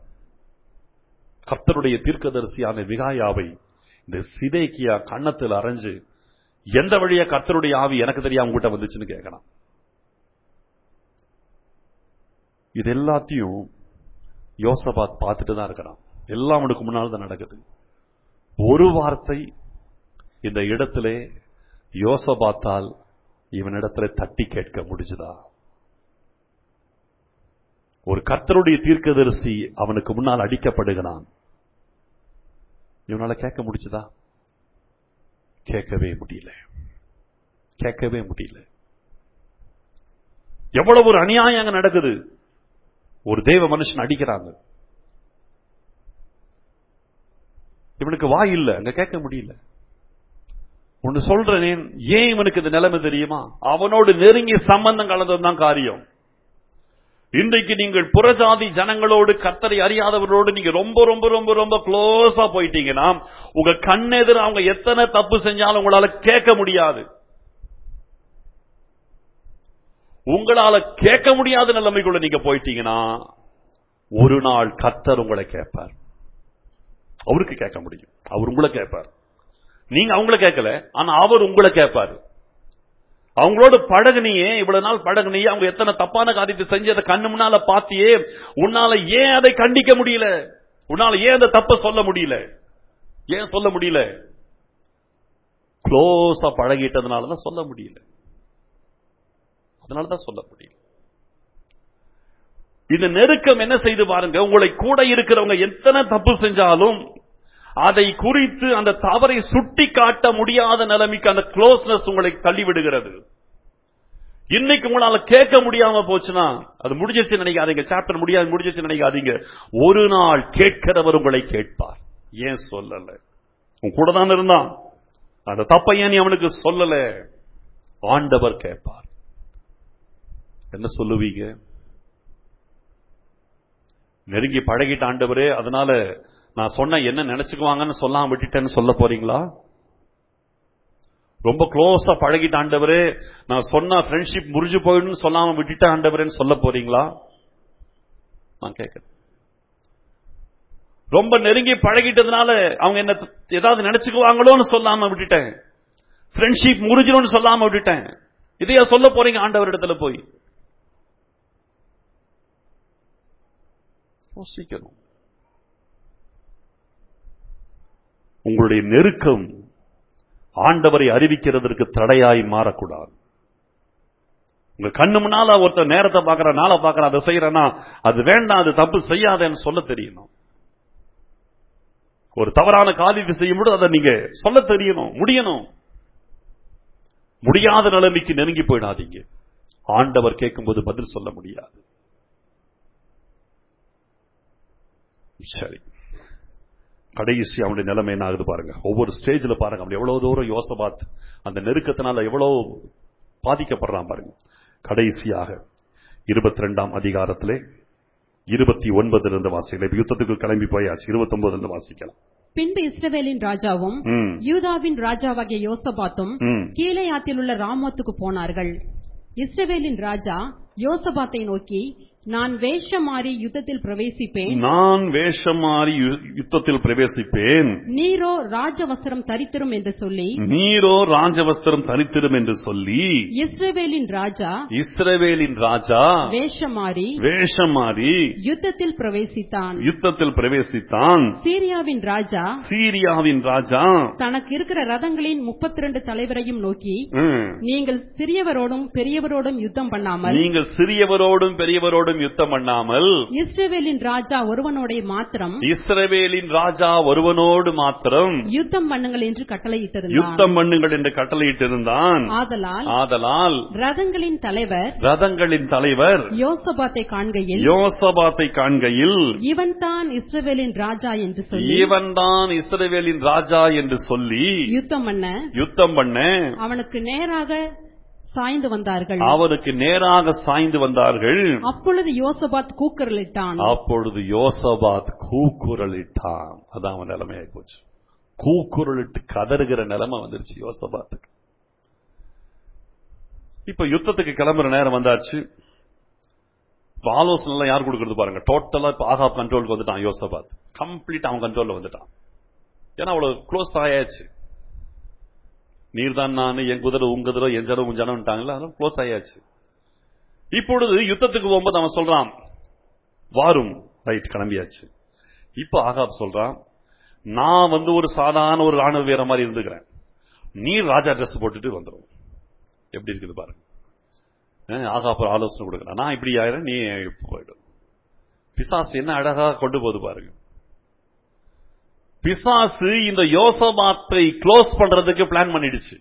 கர்த்தருடைய தீர்க்கதரிசியான மிகாயாவை இந்த சிதைக்கியா கன்னத்தில் அரைஞ்சு எந்த வழியா கர்த்தருடைய ஆவி எனக்கு தெரியாம உங்ககிட்ட வந்துச்சுன்னு கேட்கலாம் இது எல்லாத்தையும் யோசபாத் பார்த்துட்டு தான் இருக்கிறான் எல்லாம் அவனுக்கு முன்னால் தான் நடக்குது ஒரு வார்த்தை இந்த இடத்திலே யோசபாத்தால் இவனிடத்துல தட்டி கேட்க முடிஞ்சுதா ஒரு கர்த்தருடைய தீர்க்கதரிசி அவனுக்கு முன்னால் அடிக்கப்படுகிறான் இவனால கேட்க முடிச்சுதா கேட்கவே முடியல கேட்கவே முடியல எவ்வளவு ஒரு அநியாயம் அங்க நடக்குது ஒரு தேவ மனுஷன் அடிக்கிறாங்க இவனுக்கு வாய் இல்ல அங்க கேட்க முடியல ஒன்னு சொல்றேன் ஏன் இவனுக்கு இந்த நிலைமை தெரியுமா அவனோடு நெருங்கிய சம்பந்தம் கலந்ததுதான் காரியம் இன்றைக்கு நீங்கள் புறஜாதி ஜனங்களோடு கத்தரை அறியாதவர்களோடு நீங்க ரொம்ப ரொம்ப ரொம்ப ரொம்ப க்ளோஸா போயிட்டீங்கன்னா உங்க கண்ணெதிர அவங்க எத்தனை தப்பு செஞ்சாலும் உங்களால கேட்க முடியாது உங்களால கேட்க முடியாத நிலைமைக்குள்ள நீங்க போயிட்டீங்கன்னா ஒரு நாள் கத்தர் உங்களை கேட்பார் அவருக்கு கேட்க முடியும் அவர் உங்களை கேட்பார் நீங்க அவங்கள கேட்கல ஆனா அவர் உங்களை கேட்பாரு அவங்களோட பழகுனியே இவ்வளவு நாள் பழகுனியே அவங்க எத்தனை தப்பான காரியத்தை செஞ்சு அதை கண்ணு முன்னால பாத்தியே உன்னால ஏன் அதை கண்டிக்க முடியல உன்னால ஏன் அந்த தப்ப சொல்ல முடியல ஏன் சொல்ல முடியல க்ளோஸா பழகிட்டதுனாலதான் சொல்ல முடியல அதனாலதான் சொல்ல முடியல இந்த நெருக்கம் என்ன செய்து பாருங்க உங்களை கூட இருக்கிறவங்க எத்தனை தப்பு செஞ்சாலும் அதை குறித்து அந்த தவறை சுட்டி காட்ட முடியாத நிலைமைக்கு அந்த க்ளோஸ்னஸ் உங்களை தள்ளிவிடுகிறது இன்னைக்கு உங்களால கேட்க முடியாம போச்சுன்னா அது முடிஞ்சிருச்சு நினைக்காதீங்க சாப்டர் முடியாது முடிஞ்சிருச்சு நினைக்காதீங்க ஒரு நாள் கேட்கிறவர் உங்களை கேட்பார் ஏன் சொல்லல உன் கூட தான் இருந்தான் அந்த தப்பை ஏன் நீ அவனுக்கு சொல்லல ஆண்டவர் கேட்பார் என்ன சொல்லுவீங்க நெருங்கி பழகிட்ட ஆண்டவரே அதனால நான் சொன்ன என்ன நினைச்சுக்குவாங்கன்னு சொல்லாம விட்டுட்டேன்னு சொல்ல போறீங்களா ரொம்ப க்ளோஸா பழகிட்ட ஆண்டவரே நான் சொன்ன ஃப்ரெண்ட்ஷிப் முறிஞ்சு போயிடுன்னு சொல்லாம விட்டுட்ட ஆண்டவரேன்னு சொல்ல போறீங்களா நான் கேட்கிறேன் ரொம்ப நெருங்கி பழகிட்டதுனால அவங்க என்ன ஏதாவது நினைச்சுக்குவாங்களோன்னு சொல்லாம விட்டுட்டேன் ஃப்ரெண்ட்ஷிப் முறிஞ்சிடும்னு சொல்லாம விட்டுட்டேன் இதையா சொல்ல போறீங்க ஆண்டவர் இடத்துல போய் யோசிக்கணும் உங்களுடைய நெருக்கம் ஆண்டவரை அறிவிக்கிறதற்கு தடையாய் மாறக்கூடாது உங்க கண்ணு முன்னால ஒருத்தர் நேரத்தை பார்க்கற நாளை பார்க்கற அதை செய்யறனா அது வேண்டாம் அது தப்பு செய்யாதேன்னு சொல்ல தெரியணும் ஒரு தவறான காரியத்தை செய்யும்போது அதை நீங்க சொல்ல தெரியணும் முடியணும் முடியாத நிலைமைக்கு நெருங்கி போயிடாதீங்க ஆண்டவர் கேட்கும்போது பதில் சொல்ல முடியாது சரி கடைசி அவனுடைய நிலைமை என்ன ஆகுது பாருங்க ஒவ்வொரு ஸ்டேஜ்ல பாருங்க அவன் எவ்வளவு தூரம் யோசபாத் அந்த நெருக்கத்தினால எவ்வளவு பாதிக்கப்படுறான் பாருங்க கடைசியாக இருபத்தி ரெண்டாம் அதிகாரத்திலே இருபத்தி ஒன்பதுல இருந்து வாசிக்கலாம் யுத்தத்துக்கு கிளம்பி போயாச்சு இருபத்தி ஒன்பதுல இருந்து வாசிக்கலாம் பின்பு இஸ்ரவேலின் ராஜாவும் ம், யூதாவின் ராஜாவாகிய யோசபாத்தும் ம். கீலேயாத்தில் உள்ள ராமோத்துக்கு போனார்கள் இஸ்ரவேலின் ராஜா யோசபாத்தை நோக்கி நான் வேஷம் மாறி யுத்தத்தில் பிரவேசிப்பேன் நான் வேஷம் மாறி யு- யுத்தத்தில் பிரவேசிப்பேன் நீரோ ராஜவஸ்திரம் தரித்திரும் என்று சொல்லி நீரோ ராஜவஸ்திரம் தரித்திரும் என்று சொல்லி இஸ்ரவேலின் ராஜா இஸ்ரவேலின் ராஜா வேஷம் மாறி வேஷம் மாறி யுத்தத்தில் பிரவேசித்தான் யுத்தத்தில் பிரவேசித்தான் சீரியாவின் ராஜா சீரியாவின் ராஜா தனக்கு இருக்கிற ரதங்களின் முப்பத்தி ரெண்டு தலைவரையும் நோக்கி ம், நீங்கள் சிறியவரோடும் பெரியவரோடும் யுத்தம் பண்ணாமல் நீங்கள் சிறியவரோடும் பெரியவரோடும் யுத்தம் பண்ணாமல் இஸ்ரவேலின் ராஜா ஒருவனோடைய மாத்திரம் இஸ்ரவேலின் ராஜா ஒருவனோடு மாத்திரம் யுத்தம் பண்ணுங்கள் என்று கட்டளையிட்டிருந்தான் யுத்தம் பண்ணுங்கள் என்று கட்டளையிட்டிருந்தான் ஆதலால் ஆதலால் ரதங்களின் தலைவர் ரதங்களின் தலைவர் யோசபாத்தை காண்கையில் யோசபாத்தை காண்கையில் இவன் தான் இஸ்ரவேலின் ராஜா என்று சொல்லி இவன்தான் இஸ்ரவேலின் ராஜா என்று சொல்லி யுத்தம் பண்ண யுத்தம் பண்ண அவனுக்கு நேராக சாய்ந்து வந்தார்கள் அவனுக்கு நேராக சாய்ந்து வந்தார்கள் அப்பொழுது யோசபாத் கூக்குரலிட்டான் அப்பொழுது யோசபாத் கூக்குரலிட்டான் அதான் அவன் நிலைமையாகி போச்சு கூக்குரலிட்டு கதறுகிற நிலைமை வந்துருச்சு யோசபாத்துக்கு இப்ப யுத்தத்துக்கு கிளம்புற நேரம் வந்தாச்சு இப்ப ஆலோசனை எல்லாம் யார் கொடுக்கறது பாருங்க டோட்டலா இப்ப ஆகா கண்ட்ரோலுக்கு வந்துட்டான் யோசபாத் கம்ப்ளீட் அவன் கண்ட்ரோல்ல வந்துட்டான் ஏன்னா அவ்வளவு க்ளோஸ் ஆயாச்சு நீர் தான் நான் என் குதிரை உங்க குதிரை என் ஜனம் உன் ஜனம்ட்டாங்களா அதெல்லாம் க்ளோஸ் ஆயாச்சு இப்பொழுது யுத்தத்துக்கு போகும்போது அவன் சொல்றான் வாரும் ரைட் கிளம்பியாச்சு இப்ப ஆகாப் சொல்றான் நான் வந்து ஒரு சாதாரண ஒரு ராணுவ வீர மாதிரி இருந்துக்கிறேன் நீ ராஜா ட்ரெஸ் போட்டுட்டு வந்துடும் எப்படி இருக்குது பாருங்க அஹ் ஆகாப் ஒரு ஆலோசனை கொடுக்குறான் நான் இப்படி ஆயிரம் நீ போயிடும் பிசாசு என்ன அழகா கொண்டு போகுது பாருங்க பிசாசு இந்த யோசபாத்தை க்ளோஸ் பண்றதுக்கு பிளான் பண்ணிடுச்சு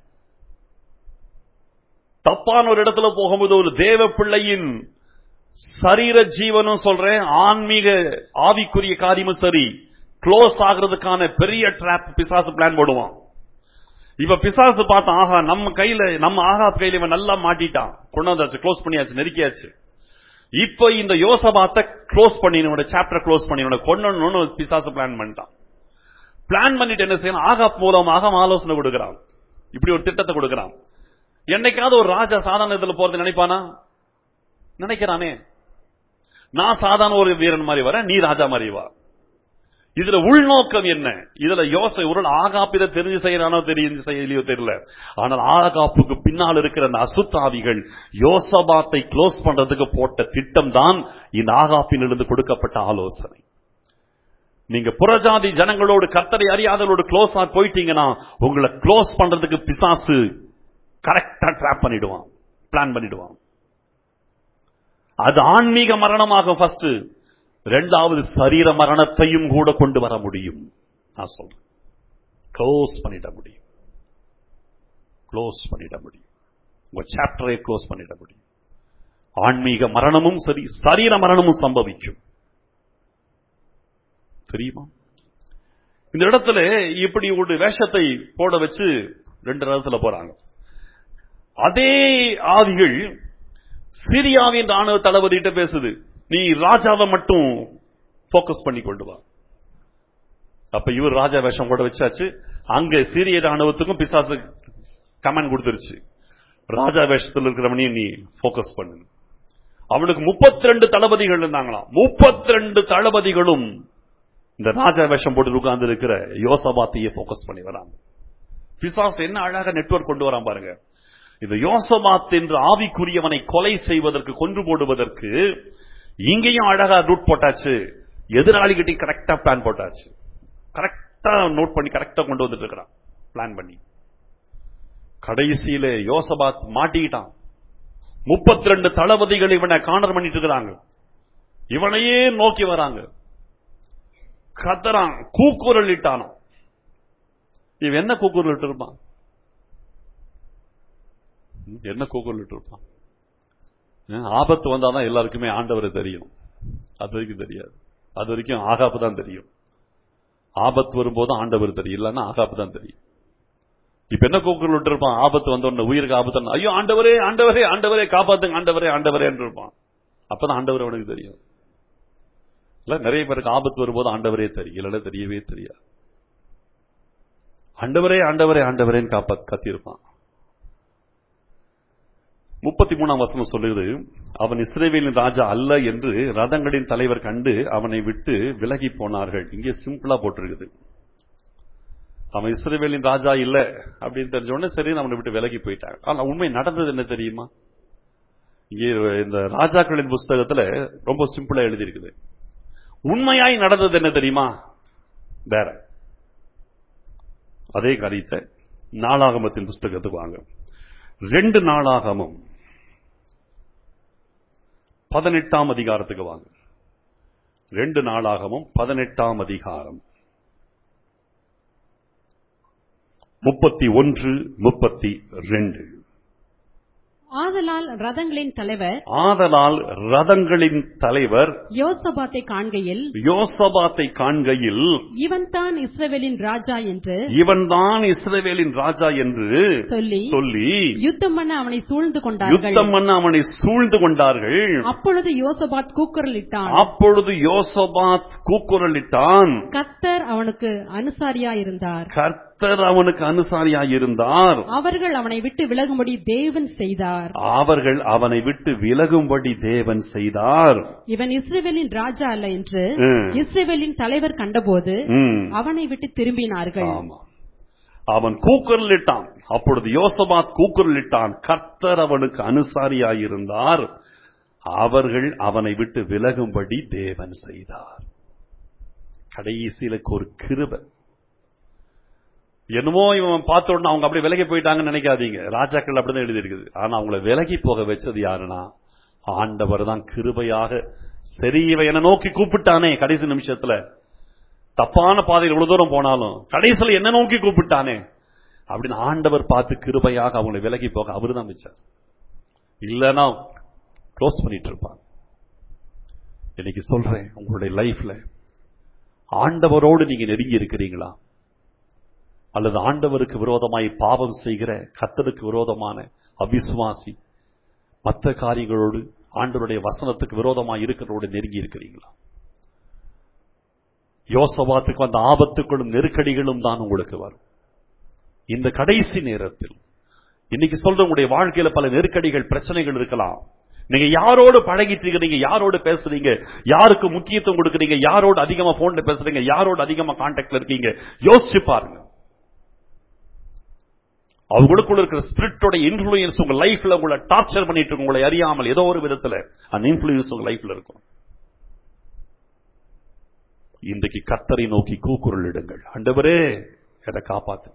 தப்பான ஒரு இடத்துல போகும்போது ஒரு தேவ பிள்ளையின் சரீர ஜீவனும் சொல்றேன் ஆன்மீக ஆவிக்குரிய காரியமும் சரி க்ளோஸ் ஆகுறதுக்கான பெரிய ட்ராப் பிசாசு பிளான் போடுவான் இப்ப பிசாசு பார்த்தா ஆஹா நம்ம கையில நம்ம ஆகா கையில இவன் நல்லா மாட்டிட்டான் கொண்டு வந்தாச்சு க்ளோஸ் பண்ணியாச்சு நெருக்கியாச்சு இப்ப இந்த யோசபாத்தை க்ளோஸ் பண்ணி சாப்டர் க்ளோஸ் பண்ணி கொண்டு பிசாசு பிளான் பண்ணிட்டான் பிளான் பண்ணிட்டு என்ன செய்யணும் ஆகாப் மூலமாக அவன் ஆலோசனை கொடுக்கிறான் இப்படி ஒரு திட்டத்தை கொடுக்கிறான் என்னைக்காவது ஒரு ராஜா சாதாரண இதுல போறது நினைப்பானா நினைக்கிறானே நான் சாதாரண ஒரு வீரன் மாதிரி வரேன் நீ ராஜா மாதிரி வா இதுல உள்நோக்கம் என்ன இதுல யோசனை ஒரு ஆகாப்பு இதை தெரிஞ்சு செய்யறானோ தெரிஞ்சு செய்யலையோ தெரியல ஆனால் ஆகாப்புக்கு பின்னால் இருக்கிற அந்த அசுத்தாவிகள் யோசபாத்தை க்ளோஸ் பண்றதுக்கு போட்ட திட்டம் தான் இந்த ஆகாப்பிலிருந்து கொடுக்கப்பட்ட ஆலோசனை நீங்க புறஜாதி ஜனங்களோடு கர்த்தரை அறியாதவர்களோடு க்ளோஸ் ஆ போயிட்டீங்கன்னா உங்களை க்ளோஸ் பண்றதுக்கு பிசாசு கரெக்டா ட்ராப் பண்ணிடுவான் பிளான் பண்ணிடுவான் அது ஆன்மீக மரணமாக ஃபர்ஸ்ட் ரெண்டாவது சரீர மரணத்தையும் கூட கொண்டு வர முடியும் நான் சொல்றேன் க்ளோஸ் பண்ணிட முடியும் க்ளோஸ் பண்ணிட முடியும் உங்க சாப்டரை க்ளோஸ் பண்ணிட முடியும் ஆன்மீக மரணமும் சரி சரீர மரணமும் சம்பவிக்கும் தெரியுமா இந்த இடத்துல இப்படி ஒரு வேஷத்தை போட வச்சு ரெண்டு ரதத்துல போறாங்க அதே ஆவிகள் சிரியாவின் ராணுவ தளபதிட்ட பேசுது நீ ராஜாவை மட்டும் போக்கஸ் பண்ணி கொண்டு வா அப்ப இவர் ராஜா வேஷம் கூட வச்சாச்சு அங்க சீரிய ராணுவத்துக்கும் பிசாசு கமெண்ட் கொடுத்துருச்சு ராஜா வேஷத்தில் இருக்கிறவனையும் நீ போக்கஸ் பண்ணு அவனுக்கு முப்பத்தி ரெண்டு தளபதிகள் இருந்தாங்களாம் முப்பத்தி ரெண்டு தளபதிகளும் இந்த ராஜா வேஷம் போட்டு உட்கார்ந்து இருக்கிற யோசபாத்தையே போக்கஸ் பண்ணி வராங்க பிசாஸ் என்ன அழகாக நெட்வொர்க் கொண்டு வரான் பாருங்க இந்த யோசபாத் என்ற ஆவிக்குரியவனை கொலை செய்வதற்கு கொன்று போடுவதற்கு இங்கேயும் அழகா ரூட் போட்டாச்சு எதிராளிகிட்டையும் கரெக்டா பிளான் போட்டாச்சு கரெக்டா கரெக்டா நோட் பண்ணி கரெக்டா கொண்டு வந்துட்டு இருக்கிறான் பிளான் பண்ணி கடைசியில யோசபாத் மாட்டிக்கிட்டான் முப்பத்தி ரெண்டு தளபதிகள் இவனை காணர் பண்ணிட்டு இருக்கிறாங்க இவனையே நோக்கி வராங்க கத்தறான் கூக்குரல் இட்டானான் இவன் என்ன கூக்குரல் இட்டு இருப்பான் என்ன கூக்குரல் இட்டு இருப்பான் அஹ், ஆபத்து வந்தாதான் எல்லாருக்குமே ஆண்டவரை தெரியும் அது வரைக்கும் தெரியாது அது வரைக்கும் ஆகாப்பு தான் தெரியும் ஆபத்து வரும்போது ஆண்டவர் தெரியும் இல்லைன்னா ஆகாப்பு தான் தெரியும் இப்ப என்ன கூக்குரல் விட்டு இருப்பான் ஆபத்து வந்த உடனே உயிருக்கு ஆபத்து ஐயோ ஆண்டவரே ஆண்டவரே ஆண்டவரே காப்பாத்துங்க ஆண்டவரே ஆண்டவரே இருப்பான் அப்பதான் ஆண்டவர் அவனுக்கு தெரியும் இல்ல நிறைய பேருக்கு ஆபத்து வரும்போது ஆண்டவரே தெரியும் இல்லைன்னா தெரியவே தெரியாது ஆண்டவரே ஆண்டவரே ஆண்டவரேன்னு காப்பாத்து கத்தியிருப்பான் முப்பத்தி மூணாம் வசனம் சொல்லுது அவன் இஸ்ரேவேலின் ராஜா அல்ல என்று ரதங்களின் தலைவர் கண்டு அவனை விட்டு விலகி போனார்கள் இங்கே சிம்பிளா போட்டிருக்குது அவன் இஸ்ரேவேலின் ராஜா இல்ல அப்படின்னு தெரிஞ்ச உடனே சரி அவனை விட்டு விலகி போயிட்டாங்க ஆனா உண்மை நடந்தது என்ன தெரியுமா இங்கே இந்த ராஜாக்களின் புஸ்தகத்துல ரொம்ப சிம்பிளா எழுதியிருக்குது உண்மையாய் நடந்தது என்ன தெரியுமா வேற அதே காரியத்தை நாளாகமத்தின் புஸ்தகத்துக்கு வாங்க ரெண்டு நாளாகமும் பதினெட்டாம் அதிகாரத்துக்கு வாங்க ரெண்டு நாளாகமும் பதினெட்டாம் அதிகாரம் முப்பத்தி ஒன்று முப்பத்தி ரெண்டு ஆதலால் ரதங்களின் தலைவர் ஆதலால் ரதங்களின் தலைவர் யோசபாத்தை காண்கையில் யோசபாத்தை காண்கையில் இவன்தான் இஸ்ரவேலின் ராஜா என்று இவன்தான் இஸ்ரவேலின் ராஜா என்று சொல்லி சொல்லி யுத்தம் பண்ண அவனை சூழ்ந்து கொண்டார்கள் யுத்தம் பண்ண அவனை சூழ்ந்து கொண்டார்கள் அப்பொழுது யோசபாத் கூக்குரலிட்டான் அப்பொழுது யோசபாத் கூக்குரலிட்டான் கத்தர் அவனுக்கு அனுசாரியா இருந்தார் கர்த்தர் அவனுக்கு அனுசாரியாயிருந்தார் அவர்கள் அவனை விட்டு விலகும்படி தேவன் செய்தார் அவர்கள் அவனை விட்டு விலகும்படி தேவன் செய்தார் இவன் இஸ்ரவேலின் ராஜா அல்ல என்று ம். இஸ்ரவேலின் தலைவர் கண்டபோது ம். அவனை விட்டு திரும்பினார்கள் ஆமா அவன் கூக்குரலிட்டான் அப்பொழுது யோசபாத் கூக்குரலிட்டான் கர்த்தர் அவனுக்கு அனுசாரியாயிருந்தார் அவர்கள் அவனை விட்டு விலகும்படி தேவன் செய்தார் கடைசியில ஒரு கிருபை என்னமோ இவன் பார்த்த உடனே அவங்க அப்படியே விலகி போயிட்டாங்கன்னு நினைக்காதீங்க ராஜாக்கள் அப்படிதான் எழுதி இருக்குது ஆனா அவங்கள விலகி போக வச்சது யாருன்னா ஆண்டவர் தான் கிருபையாக சரி இவன் என்ன நோக்கி கூப்பிட்டானே கடைசி நிமிஷத்துல தப்பான பாதையில் இவ்வளவு தூரம் போனாலும் கடைசியில் என்ன நோக்கி கூப்பிட்டானே அப்படின்னு ஆண்டவர் பார்த்து கிருபையாக அவங்களை விலகி போக அவரு தான் வச்சார் இல்லைன்னா க்ளோஸ் பண்ணிட்டு இருப்பாங்க இன்னைக்கு சொல்றேன் உங்களுடைய லைஃப்ல ஆண்டவரோடு நீங்க நெருங்கி இருக்கிறீங்களா அல்லது ஆண்டவருக்கு விரோதமாய் பாவம் செய்கிற கத்தருக்கு விரோதமான அவிசுவாசி மற்ற காரியங்களோடு ஆண்டவருடைய வசனத்துக்கு விரோதமாய் இருக்கிறவரோடு நெருங்கி இருக்கிறீங்களா யோசபாத்துக்கு வந்த ஆபத்துக்களும் நெருக்கடிகளும் தான் உங்களுக்கு வரும் இந்த கடைசி நேரத்தில் இன்னைக்கு சொல்ற உங்களுடைய வாழ்க்கையில பல நெருக்கடிகள் பிரச்சனைகள் இருக்கலாம் நீங்க யாரோடு பழகிட்டு இருக்கிறீங்க யாரோடு பேசுறீங்க யாருக்கு முக்கியத்துவம் கொடுக்குறீங்க யாரோடு அதிகமா போன்ல பேசுறீங்க யாரோடு அதிகமா கான்டாக்ட்ல இருக்கீங்க யோசிச்சு பாருங்க அவங்களுக்குள்ள இருக்கிற ஸ்பிரிட்டோட இன்ஃபுளுயன்ஸ் உங்க லைஃப்ல உங்களை டார்ச்சர் பண்ணிட்டு இருக்கு உங்களை அறியாமல் ஏதோ ஒரு விதத்துல அந்த இன்ஃபுளுயன்ஸ் உங்க லைஃப்ல இருக்கும் இன்றைக்கு கத்தரை நோக்கி கூக்குரல் இடுங்கள் ஆண்டவரே என்னை காப்பாத்து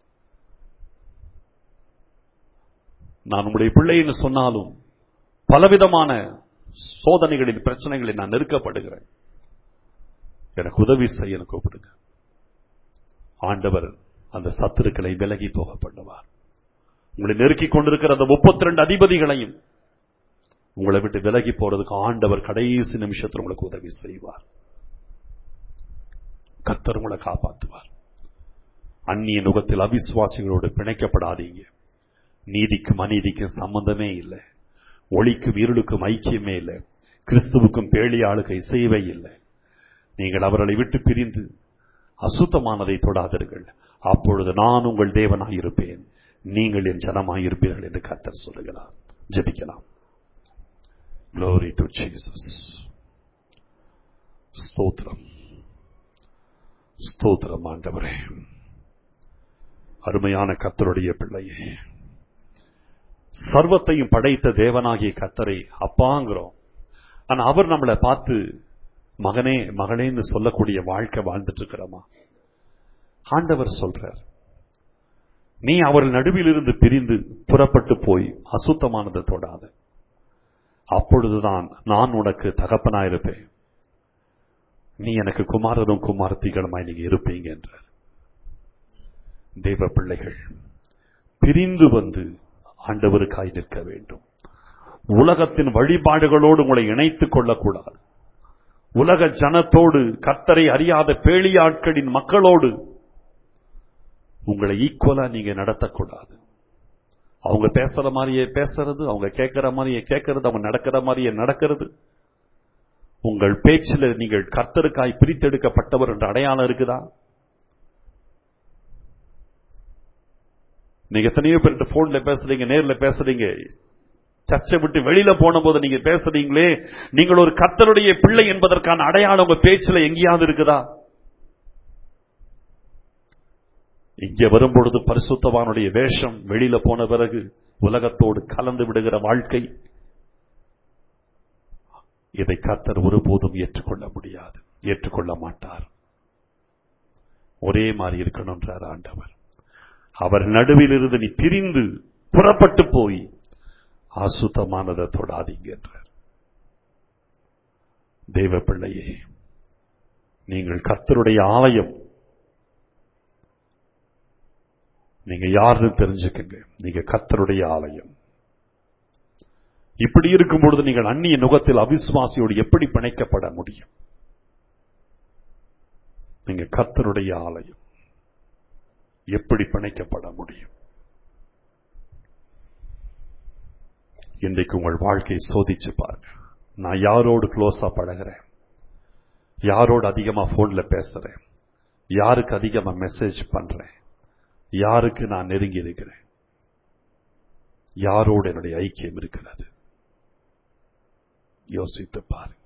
நான் உங்களுடைய பிள்ளைன்னு சொன்னாலும் பலவிதமான சோதனைகளின் பிரச்சனைகளில் நான் நெருக்கப்படுகிறேன் எனக்கு உதவி செய்ய எனக்கு கூப்பிடுங்க ஆண்டவர் அந்த சத்துருக்களை விலகி போக பண்ணுவார் உங்களை நெருக்கிக் கொண்டிருக்கிற அந்த முப்பத்தி ரெண்டு அதிபதிகளையும் உங்களை விட்டு விலகி போறதுக்கு ஆண்டவர் கடைசி நிமிஷத்தில் உங்களுக்கு உதவி செய்வார் கத்தர் உங்களை காப்பாற்றுவார் அந்நிய நுகத்தில் அவிசுவாசிகளோடு பிணைக்கப்படாதீங்க நீதிக்கும் அநீதிக்கும் சம்பந்தமே இல்லை ஒளிக்கும் இருளுக்கும் ஐக்கியமே இல்லை கிறிஸ்துவுக்கும் பேழியாளுக்கு இசையவே இல்லை நீங்கள் அவர்களை விட்டு பிரிந்து அசுத்தமானதை தொடாதீர்கள் அப்பொழுது நான் உங்கள் தேவனாயிருப்பேன் நீங்கள் என் ஜனமாயிருப்பீர்கள் என்று கர்த்தர் சொல்லுகிறார் ஜெபிக்கலாம் Glory to Jesus. ஸ்தோத்திரம் ஸ்தோத்திரம் ஆண்டவரே அருமையான கத்தருடைய பிள்ளையே சர்வத்தையும் படைத்த தேவனாகிய கத்தரை அப்பாங்கிறோம் ஆனா அவர் நம்மளை பார்த்து மகனே மகளேன்னு சொல்லக்கூடிய வாழ்க்கை வாழ்ந்துட்டு இருக்கிறோமா ஆண்டவர் சொல்றார் நீ அவர்கள் நடுவில் இருந்து பிரிந்து புறப்பட்டு போய் அசுத்தமானதை தொடாத அப்பொழுதுதான் நான் உனக்கு தகப்பனாயிருப்பேன் நீ எனக்கு குமாரரும் குமாரத்திகளுமாய் நீங்க இருப்பீங்க என்றார் தேவ பிள்ளைகள் பிரிந்து வந்து ஆண்டவருக்காய் நிற்க வேண்டும் உலகத்தின் வழிபாடுகளோடு உங்களை இணைத்துக் கொள்ளக்கூடாது உலக ஜனத்தோடு கர்த்தரை அறியாத பேளியாட்களின் மக்களோடு உங்களை ஈக்குவலா நீங்க நடத்தக்கூடாது அவங்க பேசுற மாதிரியே பேசுறது அவங்க கேட்கிற மாதிரியே கேட்கறது அவங்க நடக்கிற மாதிரியே நடக்கிறது உங்கள் பேச்சில் நீங்கள் கர்த்தருக்காய் பிரித்தெடுக்கப்பட்டவர் என்ற அடையாளம் இருக்குதா நீங்க எத்தனையோ பேர்கிட்ட போன்ல பேசுறீங்க நேர்ல பேசுறீங்க சர்ச்சை விட்டு வெளியில போன போது நீங்க பேசுறீங்களே நீங்கள் ஒரு கர்த்தருடைய பிள்ளை என்பதற்கான அடையாளம் உங்க பேச்சுல எங்கேயாவது இருக்குதா இங்க வரும்பொழுது பரிசுத்தவானுடைய வேஷம் வெளியில போன பிறகு உலகத்தோடு கலந்து விடுகிற வாழ்க்கை இதை கர்த்தர் ஒருபோதும் ஏற்றுக்கொள்ள முடியாது ஏற்றுக்கொள்ள மாட்டார் ஒரே மாதிரி இருக்கணும்ன்றார் ஆண்டவர் அவர் நடுவில் இருந்து நீ பிரிந்து புறப்பட்டு போய் அசுத்தமானதை தொடாதீங்க என்றார் தெய்வ பிள்ளையே நீங்கள் கர்த்தருடைய ஆலயம் நீங்க யாருன்னு தெரிஞ்சுக்கங்க நீங்க கர்த்தருடைய ஆலயம் இப்படி இருக்கும் பொழுது நீங்கள் அந்நிய நுகத்தில் அவிசுவாசியோடு எப்படி பிணைக்கப்பட முடியும் நீங்க கர்த்தருடைய ஆலயம் எப்படி பிணைக்கப்பட முடியும் இன்றைக்கு உங்கள் வாழ்க்கையை சோதிச்சு பாருங்க நான் யாரோடு க்ளோஸா பழகிறேன் யாரோடு அதிகமா போன்ல பேசுறேன் யாருக்கு அதிகமா மெசேஜ் பண்றேன் யாருக்கு நான் நெருங்கி இருக்கிறேன் யாரோடு என்னுடைய ஐக்கியம் இருக்கிறது யோசித்து பாருங்கள்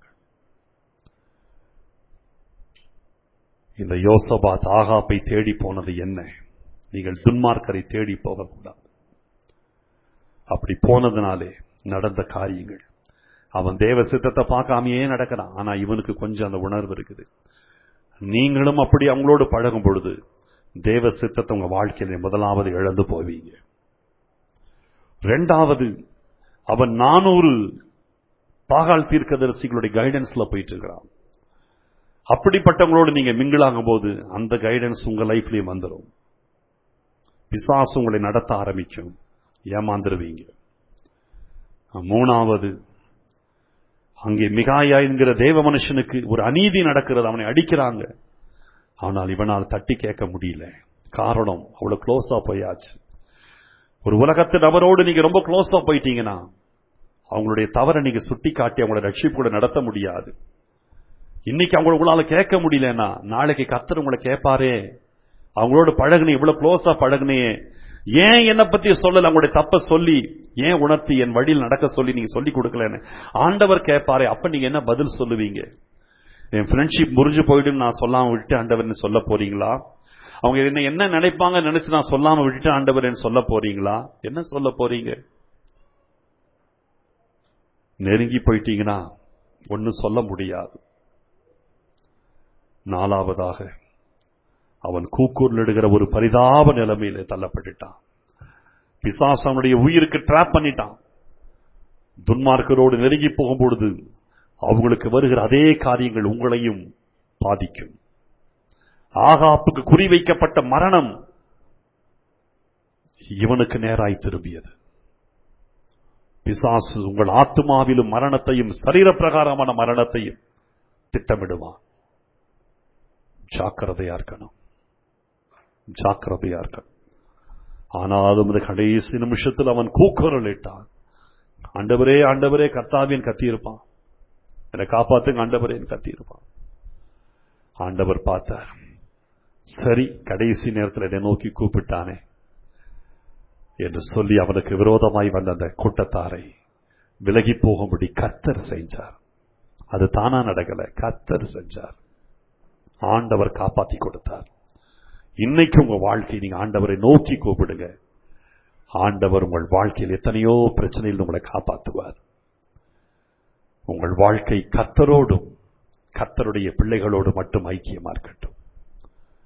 இந்த யோசபாத் ஆகாப்பை தேடி போனது என்ன நீங்கள் துன்மார்க்கரை தேடி போகக்கூடாது அப்படி போனதுனாலே நடந்த காரியங்கள் அவன் தேவ சித்தத்தை பார்க்காமையே நடக்கிறான் ஆனா இவனுக்கு கொஞ்சம் அந்த உணர்வு இருக்குது நீங்களும் அப்படி அவங்களோடு பழகும் பொழுது தேவ சித்தத்தை உங்க வாழ்க்கையில முதலாவது இழந்து போவீங்க ரெண்டாவது அவன் நானூறு பாகால் தீர்க்கதரிசிகளுடைய கைடன்ஸ்ல போயிட்டு இருக்கிறான் அப்படிப்பட்டவங்களோடு நீங்க மிங்கிளாகும் போது அந்த கைடன்ஸ் உங்க லைஃப்லயும் வந்துடும் பிசாசு உங்களை நடத்த ஆரம்பிக்கும் ஏமாந்துருவீங்க மூணாவது அங்கே மிகாயா என்கிற தேவ மனுஷனுக்கு ஒரு அநீதி நடக்கிறது அவனை அடிக்கிறாங்க ஆனால் இவனால் தட்டி கேட்க முடியல காரணம் அவ்வளவு க்ளோஸா போயாச்சு ஒரு உலகத்து நபரோடு நீங்க ரொம்ப க்ளோஸா போயிட்டீங்கன்னா அவங்களுடைய தவறை நீங்க சுட்டி காட்டி அவங்களோட ரட்சிப்பு கூட நடத்த முடியாது இன்னைக்கு அவங்கள உங்களால கேட்க முடியலன்னா நாளைக்கு கத்தர் உங்களை கேட்பாரே அவங்களோட பழகுனே இவ்வளவு க்ளோஸா பழகுனே ஏன் என்ன பத்தி சொல்லல அவங்களுடைய தப்ப சொல்லி ஏன் உணர்த்தி என் வழியில் நடக்க சொல்லி நீங்க சொல்லி கொடுக்கலன்னு ஆண்டவர் கேட்பாரே அப்ப நீங்க என்ன பதில் சொல்லுவீங்க என் ஃப்ரெண்ட்ஷிப் முறிஞ்சு போயிடும் நான் சொல்லாம விட்டு ஆண்டவர்னு சொல்ல போறீங்களா அவங்க என்ன என்ன நினைப்பாங்க நினைச்சு நான் சொல்லாம விட்டுட்டு ஆண்டவர் சொல்ல போறீங்களா என்ன சொல்ல போறீங்க நெருங்கி போயிட்டீங்கன்னா ஒன்னு சொல்ல முடியாது நாலாவதாக அவன் கூக்கூர்ல எடுக்கிற ஒரு பரிதாப நிலைமையில தள்ளப்பட்டுட்டான் பிசாசு அவனுடைய உயிருக்கு டிராப் பண்ணிட்டான் துன்மார்க்கரோடு நெருங்கி போகும்பொழுது அவங்களுக்கு வருகிற அதே காரியங்கள் உங்களையும் பாதிக்கும் ஆகாப்புக்கு குறிவைக்கப்பட்ட மரணம் இவனுக்கு நேராய் திரும்பியது பிசாசு உங்கள் ஆத்மாவிலும் மரணத்தையும் சரீர பிரகாரமான மரணத்தையும் திட்டமிடுவான் ஜாக்கிரதையா இருக்கணும் ஜாக்கிரதையா இருக்கணும் ஆனாலும் இந்த கடைசி நிமிஷத்தில் அவன் கூக்குரல் இட்டான் ஆண்டவரே ஆண்டவரே கர்த்தாவின் கத்தியிருப்பான் என்னை காப்பாத்துங்க ஆண்டவரேன்னு கத்தியிருப்பான் ஆண்டவர் பார்த்தார் சரி கடைசி நேரத்தில் என்னை நோக்கி கூப்பிட்டானே என்று சொல்லி அவனுக்கு விரோதமாய் வந்த அந்த கூட்டத்தாரை விலகி போகும்படி கத்தர் செஞ்சார் அது தானா நடக்கல கத்தர் செஞ்சார் ஆண்டவர் காப்பாத்தி கொடுத்தார் இன்னைக்கு உங்க வாழ்க்கை நீங்க ஆண்டவரை நோக்கி கூப்பிடுங்க ஆண்டவர் உங்கள் வாழ்க்கையில் எத்தனையோ பிரச்சனையில் உங்களை காப்பாற்றுவார் உங்கள் வாழ்க்கை கத்தரோடும் கத்தருடைய பிள்ளைகளோடு மட்டும் ஐக்கியமா இருக்கட்டும்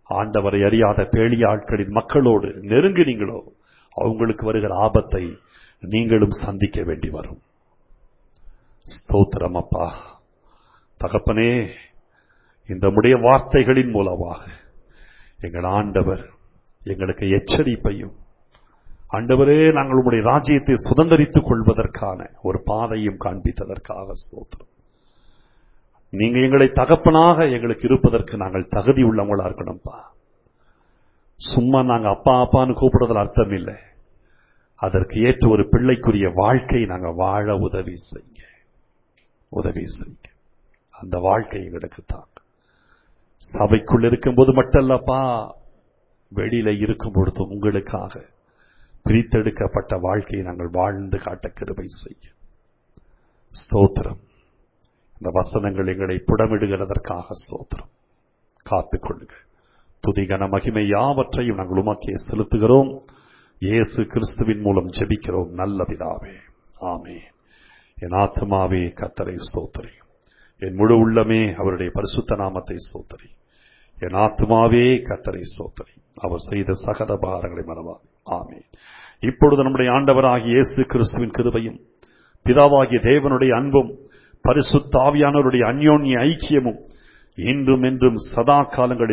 ஆண்டவரை அறியாத பேளிய ஆட்களின் மக்களோடு நெருங்கினீங்களோ அவங்களுக்கு வருகிற ஆபத்தை நீங்களும் சந்திக்க வேண்டி வரும் ஸ்தோத்திரம் அப்பா தகப்பனே இந்த முடிய வார்த்தைகளின் மூலமாக எங்கள் ஆண்டவர் எங்களுக்கு எச்சரிப்பையும் ஆண்டவரே நாங்கள் உங்களுடைய ராஜ்யத்தை சுதந்திரித்துக் கொள்வதற்கான ஒரு பாதையும் காண்பித்ததற்காக ஸ்தோத்திரம் நீங்க எங்களை தகப்பனாக எங்களுக்கு இருப்பதற்கு நாங்கள் தகுதி உள்ளவங்களா இருக்கணும்ப்பா சும்மா நாங்க அப்பா அப்பான்னு கூப்பிடுறதுல அர்த்தம் இல்லை அதற்கு ஏற்ற ஒரு பிள்ளைக்குரிய வாழ்க்கை நாங்க வாழ உதவி செய்யுங்க உதவி செய்யுங்க அந்த வாழ்க்கை எங்களுக்கு தாங்க சபைக்குள் இருக்கும்போது மட்டுமல்லப்பா வெளியில இருக்கும் பொழுது உங்களுக்காக பிரித்தெடுக்கப்பட்ட வாழ்க்கையை நாங்கள் வாழ்ந்து காட்ட கிருபை செய்யும் ஸ்தோத்திரம் இந்த வசனங்கள் எங்களை புடமிடுகிறதற்காக ஸ்தோத்திரம் காத்துக்கொள்ளுங்க துதிகன மகிமை யாவற்றையும் நாங்கள் உமக்கே செலுத்துகிறோம் இயேசு கிறிஸ்துவின் மூலம் ஜெபிக்கிறோம் நல்ல பிதாவே ஆமே என் ஆத்மாவே கத்தரை ஸ்தோத்திரி என் முழு உள்ளமே அவருடைய பரிசுத்த நாமத்தை ஸ்தோத்திரி என் ஆத்மாவே கத்தரை ஸ்தோத்திரி அவர் செய்த சகல பாரங்களை மறவாது ஆமே இப்பொழுது நம்முடைய ஆண்டவராகிய இயேசு கிறிஸ்துவின் கிருபையும் பிதாவாகிய தேவனுடைய அன்பும் பரிசுத்தாவியானவருடைய அந்யோன்ய ஐக்கியமும் இன்றும் என்றும் சதா காலங்களில்